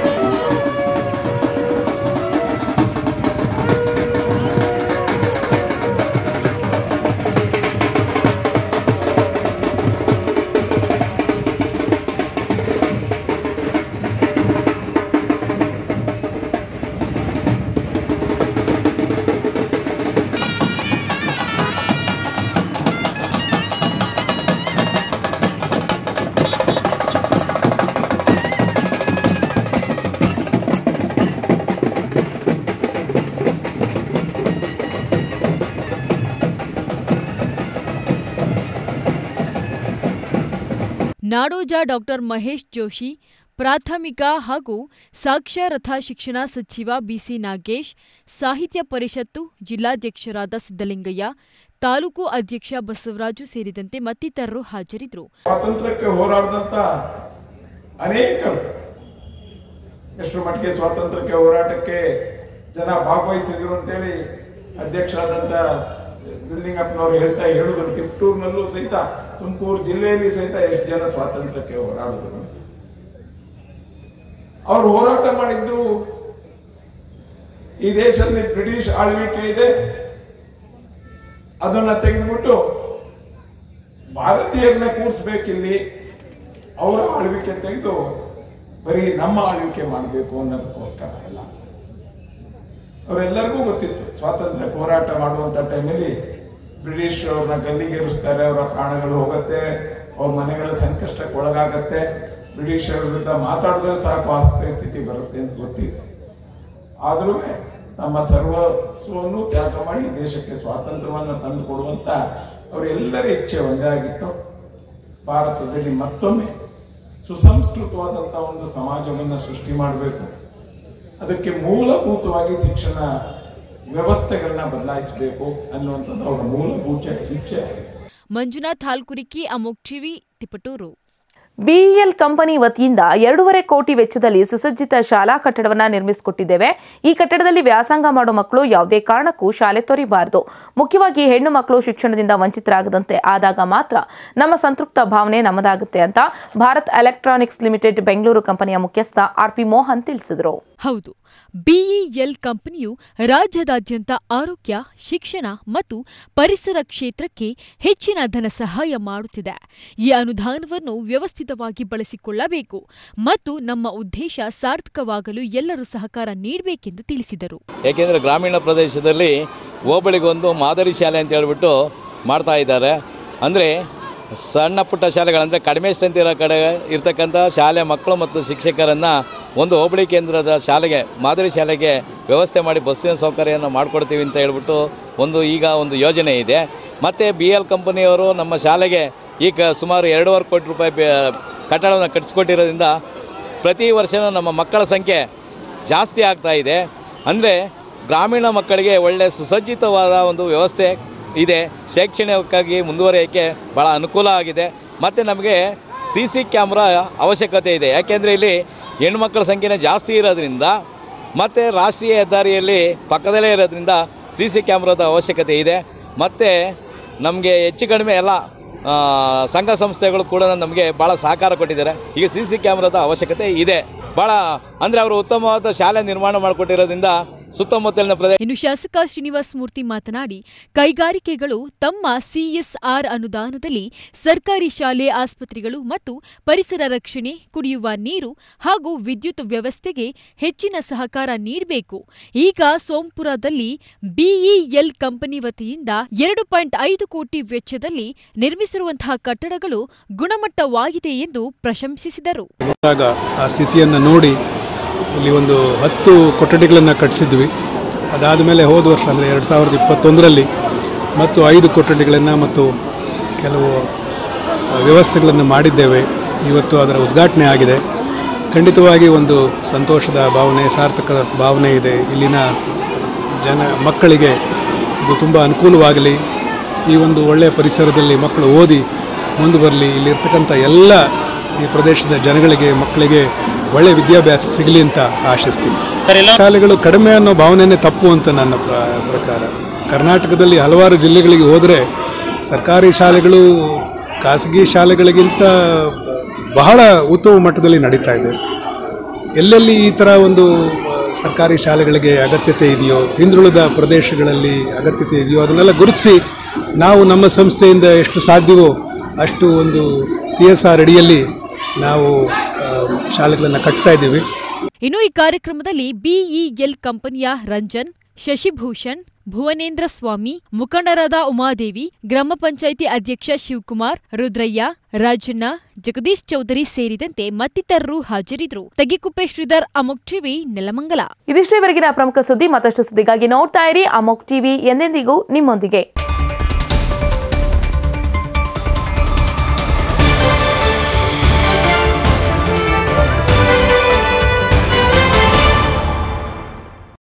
ನಾಡೋಜ ಡಾಕ್ಟರ್ ಮಹೇಶ್ ಜೋಶಿ ಪ್ರಾಥಮಿಕ ಹಾಗೂ ಸಾಕ್ಷರತಾ ಶಿಕ್ಷಣ ಸಚಿವ ಬಿಸಿ ನಾಗೇಶ್ ಸಾಹಿತ್ಯ ಪರಿಷತ್ತು ಜಿಲ್ಲಾಧ್ಯಕ್ಷರಾದ ಸಿದ್ದಲಿಂಗಯ್ಯ ತಾಲೂಕು ಅಧ್ಯಕ್ಷ ಬಸವರಾಜು ಸೇರಿದಂತೆ ಮತ್ತಿತರರು ಹಾಜರಿದ್ದರು ಸ್ವಾತಂತ್ರ್ಯಕ್ಕೆ ಹೋರಾಡಿದಂತ ಅನೇಕರು ಎಷ್ಟು ಮಟ್ಟಿಗೆ ಸ್ವಾತಂತ್ರ್ಯಕ್ಕೆ ಹೋರಾಟಕ್ಕೆ ಜನ ಭಾಗವಹಿಸಿದ್ರು ಅಂತೇಳಿ ಅಧ್ಯಕ್ಷರಾದಂತ ಸಿದ್ಲಿಂಗಪ್ಪನವರು ಹೇಳ್ತಾ ಹೇಳಿದ್ರು ತಿಪ್ಟೂರಿನಲ್ಲೂ ಸಹಿತ ತುಮಕೂರು ಜಿಲ್ಲೆಯಲ್ಲಿ ಸಹಿತ ಎಷ್ಟು ಜನ ಸ್ವಾತಂತ್ರ್ಯಕ್ಕೆ ಹೋರಾಡಿದ್ರು ಅವರು ಹೋರಾಟ ಮಾಡಿದ್ದು ಈ ದೇಶದಲ್ಲಿ ಬ್ರಿಟಿಷ್ ಆಳ್ವಿಕೆ ಇದೆ ಅದನ್ನ ತೆಗೆದುಬಿಟ್ಟು ಭಾರತೀಯರನ್ನ ಕೂರಿಸ್ಬೇಕಿಲ್ಲಿ ಅವರ ಆಳ್ವಿಕೆ ತೆಗೆದು ಬರೀ ನಮ್ಮ ಆಳ್ವಿಕೆ ಮಾಡಬೇಕು ಅನ್ನೋದಕ್ಕೋಸ್ಕರ ಅಲ್ಲ ಅವರೆಲ್ಲರಿಗೂ ಗೊತ್ತಿತ್ತು ಸ್ವಾತಂತ್ರ್ಯ ಹೋರಾಟ ಮಾಡುವಂತ ಟೈಮಲ್ಲಿ ಬ್ರಿಟಿಷ್ ಅವ್ರನ್ನ ಗಲ್ಲಿಗೇರಿಸ್ತಾರೆ ಅವರ ಪ್ರಾಣಗಳು ಹೋಗುತ್ತೆ ಅವ್ರ ಮನೆಗಳ ಸಂಕಷ್ಟಕ್ಕೆ ಒಳಗಾಗತ್ತೆ ಬ್ರಿಟಿಷರ ವಿರುದ್ಧ ಮಾತಾಡಿದ್ರೆ ಸಾಕು ಆ ಪರಿಸ್ಥಿತಿ ಬರುತ್ತೆ ಅಂತ ಗೊತ್ತಿತ್ತು ಆದ್ರೂ ನಮ್ಮ ಸರ್ವಸ್ವವನ್ನು ತ್ಯಾಗ ಮಾಡಿ ದೇಶಕ್ಕೆ ಸ್ವಾತಂತ್ರ್ಯವನ್ನು ತಂದು ಕೊಡುವಂತ ಅವರೆಲ್ಲರ ಇಚ್ಛೆ ಒಂದೇ ಆಗಿತ್ತು ಭಾರತದಲ್ಲಿ ಮತ್ತೊಮ್ಮೆ ಸುಸಂಸ್ಕೃತವಾದಂತಹ ಒಂದು ಸಮಾಜವನ್ನು ಸೃಷ್ಟಿ ಮಾಡಬೇಕು ಅದಕ್ಕೆ ಮೂಲಭೂತವಾಗಿ ಶಿಕ್ಷಣ ವ್ಯವಸ್ಥೆಗಳನ್ನ ಬದಲಾಯಿಸಬೇಕು ಅನ್ನುವಂಥದ್ದು ಅವರ ಮೂಲಭೂತ ಇಚ್ಛೆ ಆಗಿದೆ ಮಂಜುನಾಥ್ ಹಾಲ್ಕುರಿಕಿ ಅಮೋಕ್ ಟಿವಿ ತಿಪಟೂರು ಬಿಇಎಲ್ ಕಂಪನಿ ವತಿಯಿಂದ ಎರಡೂವರೆ ಕೋಟಿ ವೆಚ್ಚದಲ್ಲಿ ಸುಸಜ್ಜಿತ ಶಾಲಾ ಕಟ್ಟಡವನ್ನು ನಿರ್ಮಿಸಿಕೊಟ್ಟಿದ್ದೇವೆ ಈ ಕಟ್ಟಡದಲ್ಲಿ ವ್ಯಾಸಂಗ ಮಾಡೋ ಮಕ್ಕಳು ಯಾವುದೇ ಕಾರಣಕ್ಕೂ ಶಾಲೆ ತೊರಿಬಾರದು ಮುಖ್ಯವಾಗಿ ಹೆಣ್ಣು ಮಕ್ಕಳು ಶಿಕ್ಷಣದಿಂದ ವಂಚಿತರಾಗದಂತೆ ಆದಾಗ ಮಾತ್ರ ನಮ್ಮ ಸಂತೃಪ್ತ ಭಾವನೆ ನಮ್ಮದಾಗುತ್ತೆ ಅಂತ ಭಾರತ್ ಎಲೆಕ್ಟ್ರಾನಿಕ್ಸ್ ಲಿಮಿಟೆಡ್ ಬೆಂಗಳೂರು ಕಂಪನಿಯ ಮುಖ್ಯಸ್ಥ ಆರ್ ಪಿ ಮೋಹನ್ ತಿಳಿಸಿದರು ಹೌದು ಬಿಇಎಲ್ ಕಂಪನಿಯು ರಾಜ್ಯದಾದ್ಯಂತ ಆರೋಗ್ಯ ಶಿಕ್ಷಣ ಮತ್ತು ಪರಿಸರ ಕ್ಷೇತ್ರಕ್ಕೆ ಹೆಚ್ಚಿನ ಧನ ಸಹಾಯ ಮಾಡುತ್ತಿದೆ ಈ ಅನುದಾನವನ್ನು ವ್ಯವಸ್ಥಿತವಾಗಿ ಬಳಸಿಕೊಳ್ಳಬೇಕು ಮತ್ತು ನಮ್ಮ ಉದ್ದೇಶ ಸಾರ್ಥಕವಾಗಲು ಎಲ್ಲರೂ ಸಹಕಾರ ನೀಡಬೇಕೆಂದು ತಿಳಿಸಿದರು ಏಕೆಂದರೆ ಗ್ರಾಮೀಣ ಪ್ರದೇಶದಲ್ಲಿ ಹೋಬಳಿಗೊಂದು ಮಾದರಿ ಶಾಲೆ ಅಂತ ಹೇಳ್ಬಿಟ್ಟು ಮಾಡ್ತಾ ಇದ್ದಾರೆ ಅಂದರೆ ಸಣ್ಣ ಪುಟ್ಟ ಶಾಲೆಗಳಂದರೆ ಕಡಿಮೆ ಸ್ಟ್ರೆಂತ್ ಇರೋ ಕಡೆ ಇರ್ತಕ್ಕಂಥ ಶಾಲೆ ಮಕ್ಕಳು ಮತ್ತು ಶಿಕ್ಷಕರನ್ನು ಒಂದು ಹೋಬಳಿ ಕೇಂದ್ರದ ಶಾಲೆಗೆ ಮಾದರಿ ಶಾಲೆಗೆ ವ್ಯವಸ್ಥೆ ಮಾಡಿ ಬಸ್ಸಿನ ಸೌಕರ್ಯವನ್ನು ಮಾಡಿಕೊಡ್ತೀವಿ ಅಂತ ಹೇಳ್ಬಿಟ್ಟು ಒಂದು ಈಗ ಒಂದು ಯೋಜನೆ ಇದೆ ಮತ್ತು ಬಿ ಎಲ್ ಕಂಪನಿಯವರು ನಮ್ಮ ಶಾಲೆಗೆ ಈಗ ಸುಮಾರು ಎರಡೂವರೆ ಕೋಟಿ ರೂಪಾಯಿ ಬೆ- ಕಟ್ಟಡವನ್ನು ಕಟ್ಟಿಸ್ಕೊಟ್ಟಿರೋದ್ರಿಂದ ಪ್ರತಿ ವರ್ಷವೂ ನಮ್ಮ ಮಕ್ಕಳ ಸಂಖ್ಯೆ ಜಾಸ್ತಿ ಆಗ್ತಾ ಇದೆ ಅಂದರೆ ಗ್ರಾಮೀಣ ಮಕ್ಕಳಿಗೆ ಒಳ್ಳೆಯ ಸುಸಜ್ಜಿತವಾದ ಒಂದು ವ್ಯವಸ್ಥೆ ಇದೆ ಶೈಕ್ಷಣಿಕವಾಗಿ ಮುಂದುವರಿಯೋಕ್ಕೆ ಭಾಳ ಅನುಕೂಲ ಆಗಿದೆ ಮತ್ತು ನಮಗೆ ಸಿ ಸಿ ಕ್ಯಾಮ್ರಾ ಅವಶ್ಯಕತೆ ಇದೆ ಯಾಕೆಂದರೆ ಇಲ್ಲಿ ಹೆಣ್ಮಕ್ಳ ಸಂಖ್ಯೆನೇ ಜಾಸ್ತಿ ಇರೋದ್ರಿಂದ ಮತ್ತು ರಾಷ್ಟ್ರೀಯ ಹೆದ್ದಾರಿಯಲ್ಲಿ ಪಕ್ಕದಲ್ಲೇ ಇರೋದ್ರಿಂದ ಸಿ ಸಿ ಕ್ಯಾಮ್ರಾದ ಅವಶ್ಯಕತೆ ಇದೆ ಮತ್ತು ನಮಗೆ ಹೆಚ್ಚು ಕಡಿಮೆ ಎಲ್ಲ ಆ, ಸಂಘ ಸಂಸ್ಥೆಗಳು ಕೂಡ ನಮಗೆ ಭಾಳ ಸಹಕಾರ ಕೊಟ್ಟಿದ್ದಾರೆ ಈಗ ಸಿ ಸಿ ಕ್ಯಾಮ್ರಾದ ಅವಶ್ಯಕತೆ ಇದೆ ಭಾಳ ಅಂದರೆ ಅವರು ಉತ್ತಮವಾದ ಶಾಲೆ ನಿರ್ಮಾಣ ಮಾಡಿಕೊಟ್ಟಿರೋದ್ರಿಂದ ಸುತ್ತಮುತ್ತಲಿನ ಪ್ರದೇಶ ಇನ್ನು ಶಾಸಕ ಶ್ರೀನಿವಾಸ್ ಮೂರ್ತಿ ಮಾತನಾಡಿ ಕೈಗಾರಿಕೆಗಳು ತಮ್ಮ ಸಿಎಸ್ಆರ್ ಅನುದಾನದಲ್ಲಿ ಸರ್ಕಾರಿ ಶಾಲೆ ಆಸ್ಪತ್ರೆಗಳು ಮತ್ತು ಪರಿಸರ ರಕ್ಷಣೆ ಕುಡಿಯುವ ನೀರು ಹಾಗೂ ವಿದ್ಯುತ್ ವ್ಯವಸ್ಥೆಗೆ ಹೆಚ್ಚಿನ ಸಹಕಾರ ನೀಡಬೇಕು ಈಗ ಸೋಂಪುರದಲ್ಲಿ ಬಿಇಎಲ್ ಕಂಪನಿ ವತಿಯಿಂದ ಎರಡು ಪಾಯಿಂಟ್ ಐದು ಕೋಟಿ ವೆಚ್ಚದಲ್ಲಿ ನಿರ್ಮಿಸಿರುವಂತಹ ಕಟ್ಟಡಗಳು ಗುಣಮಟ್ಟವಾಗಿದೆ ಎಂದು ಪ್ರಶಂಸಿಸಿದರು ಆಗ ಆ ಸ್ಥಿತಿಯನ್ನು ನೋಡಿ ಇಲ್ಲಿ ಒಂದು ಹತ್ತು ಕೊಠಡಿಗಳನ್ನು ಕಟ್ಟಿಸಿದ್ವಿ ಅದಾದ ಮೇಲೆ ಹೋದ ವರ್ಷ ಅಂದರೆ ಎರಡು ಸಾವಿರದ ಇಪ್ಪತ್ತೊಂದರಲ್ಲಿ ಮತ್ತು ಐದು ಕೊಠಡಿಗಳನ್ನು ಮತ್ತು ಕೆಲವು ಆ, ವ್ಯವಸ್ಥೆಗಳನ್ನು ಮಾಡಿದ್ದೇವೆ ಇವತ್ತು ಅದರ ಉದ್ಘಾಟನೆ ಆಗಿದೆ ಖಂಡಿತವಾಗಿ ಒಂದು ಸಂತೋಷದ ಭಾವನೆ ಸಾರ್ಥಕ ಭಾವನೆ ಇದೆ ಇಲ್ಲಿನ ಜನ ಮಕ್ಕಳಿಗೆ ಇದು ತುಂಬ ಅನುಕೂಲವಾಗಲಿ ಈ ಒಂದು ಒಳ್ಳೆಯ ಪರಿಸರದಲ್ಲಿ ಮಕ್ಕಳು ಓದಿ ಮುಂದೆ ಬರಲಿ ಇಲ್ಲಿರ್ತಕ್ಕಂಥ ಎಲ್ಲ ಈ ಪ್ರದೇಶದ ಜನಗಳಿಗೆ ಮಕ್ಕಳಿಗೆ ಒಳ್ಳೆಯ ವಿದ್ಯಾಭ್ಯಾಸ ಸಿಗಲಿ ಅಂತ ಆಶಿಸ್ತೀನಿ ಶಾಲೆಗಳು ಕಡಿಮೆ ಅನ್ನೋ ಭಾವನೆನೇ ತಪ್ಪು ಅಂತ ನನ್ನ ಪ್ರ- ಪ್ರಕಾರ ಕರ್ನಾಟಕದಲ್ಲಿ ಹಲವಾರು ಜಿಲ್ಲೆಗಳಿಗೆ ಹೋದರೆ ಸರ್ಕಾರಿ ಶಾಲೆಗಳು ಖಾಸಗಿ ಶಾಲೆಗಳಿಗಿಂತ ಬಹಳ ಉತ್ತಮ ಮಟ್ಟದಲ್ಲಿ ನಡೀತಾ ಇದೆ ಎಲ್ಲೆಲ್ಲಿ ಈ ಥರ ಒಂದು ಆ, ಸರ್ಕಾರಿ ಶಾಲೆಗಳಿಗೆ ಅಗತ್ಯತೆ ಇದೆಯೋ ಹಿಂದುಳಿದ ಪ್ರದೇಶಗಳಲ್ಲಿ ಅಗತ್ಯತೆ ಇದೆಯೋ ಅದನ್ನೆಲ್ಲ ಗುರುತಿಸಿ ನಾವು ನಮ್ಮ ಸಂಸ್ಥೆಯಿಂದ ಎಷ್ಟು ಸಾಧ್ಯವೋ ಅಷ್ಟು ಒಂದು ಸಿ ಎಸ್ ಆರ್ ಅಡಿಯಲ್ಲಿ ನಾವು ಆ, ಶಾಲೆಗಳನ್ನು ಕಟ್ತಾ ಇದ್ದೀವಿ ಇನ್ನು ಈ ಕಾರ್ಯಕ್ರಮದಲ್ಲಿ ಬಿಇಎಲ್ ಕಂಪನಿಯ ರಂಜನ್ ಶಶಿಭೂಷಣ್ ಭುವನೇಂದ್ರ ಸ್ವಾಮಿ ಮುಖಂಡರಾದ ಉಮಾದೇವಿ ಗ್ರಾಮ ಪಂಚಾಯಿತಿ ಅಧ್ಯಕ್ಷ ಶಿವಕುಮಾರ್ ರುದ್ರಯ್ಯ ರಾಜಣ್ಣ ಜಗದೀಶ್ ಚೌಧರಿ ಸೇರಿದಂತೆ ಮತ್ತಿತರರು ಹಾಜರಿದ್ದರು ತಗಿಕುಪ್ಪೆ ಶ್ರೀಧರ್ ಅಮೋಕ್ ಟಿವಿ ನೆಲಮಂಗಲ ಇದಿಷ್ಟು ಇವರೆಗಿನ ಪ್ರಮುಖ ಸುದ್ದಿ ಮತ್ತಷ್ಟು ಸುದ್ದಿಗಾಗಿ ನೋಡ್ತಾ ಇರಿ ಅಮೋಕ್ ಟಿವಿ ಎಂದೆಂದಿಗೂ ನಿಮ್ಮೊಂದಿಗೆ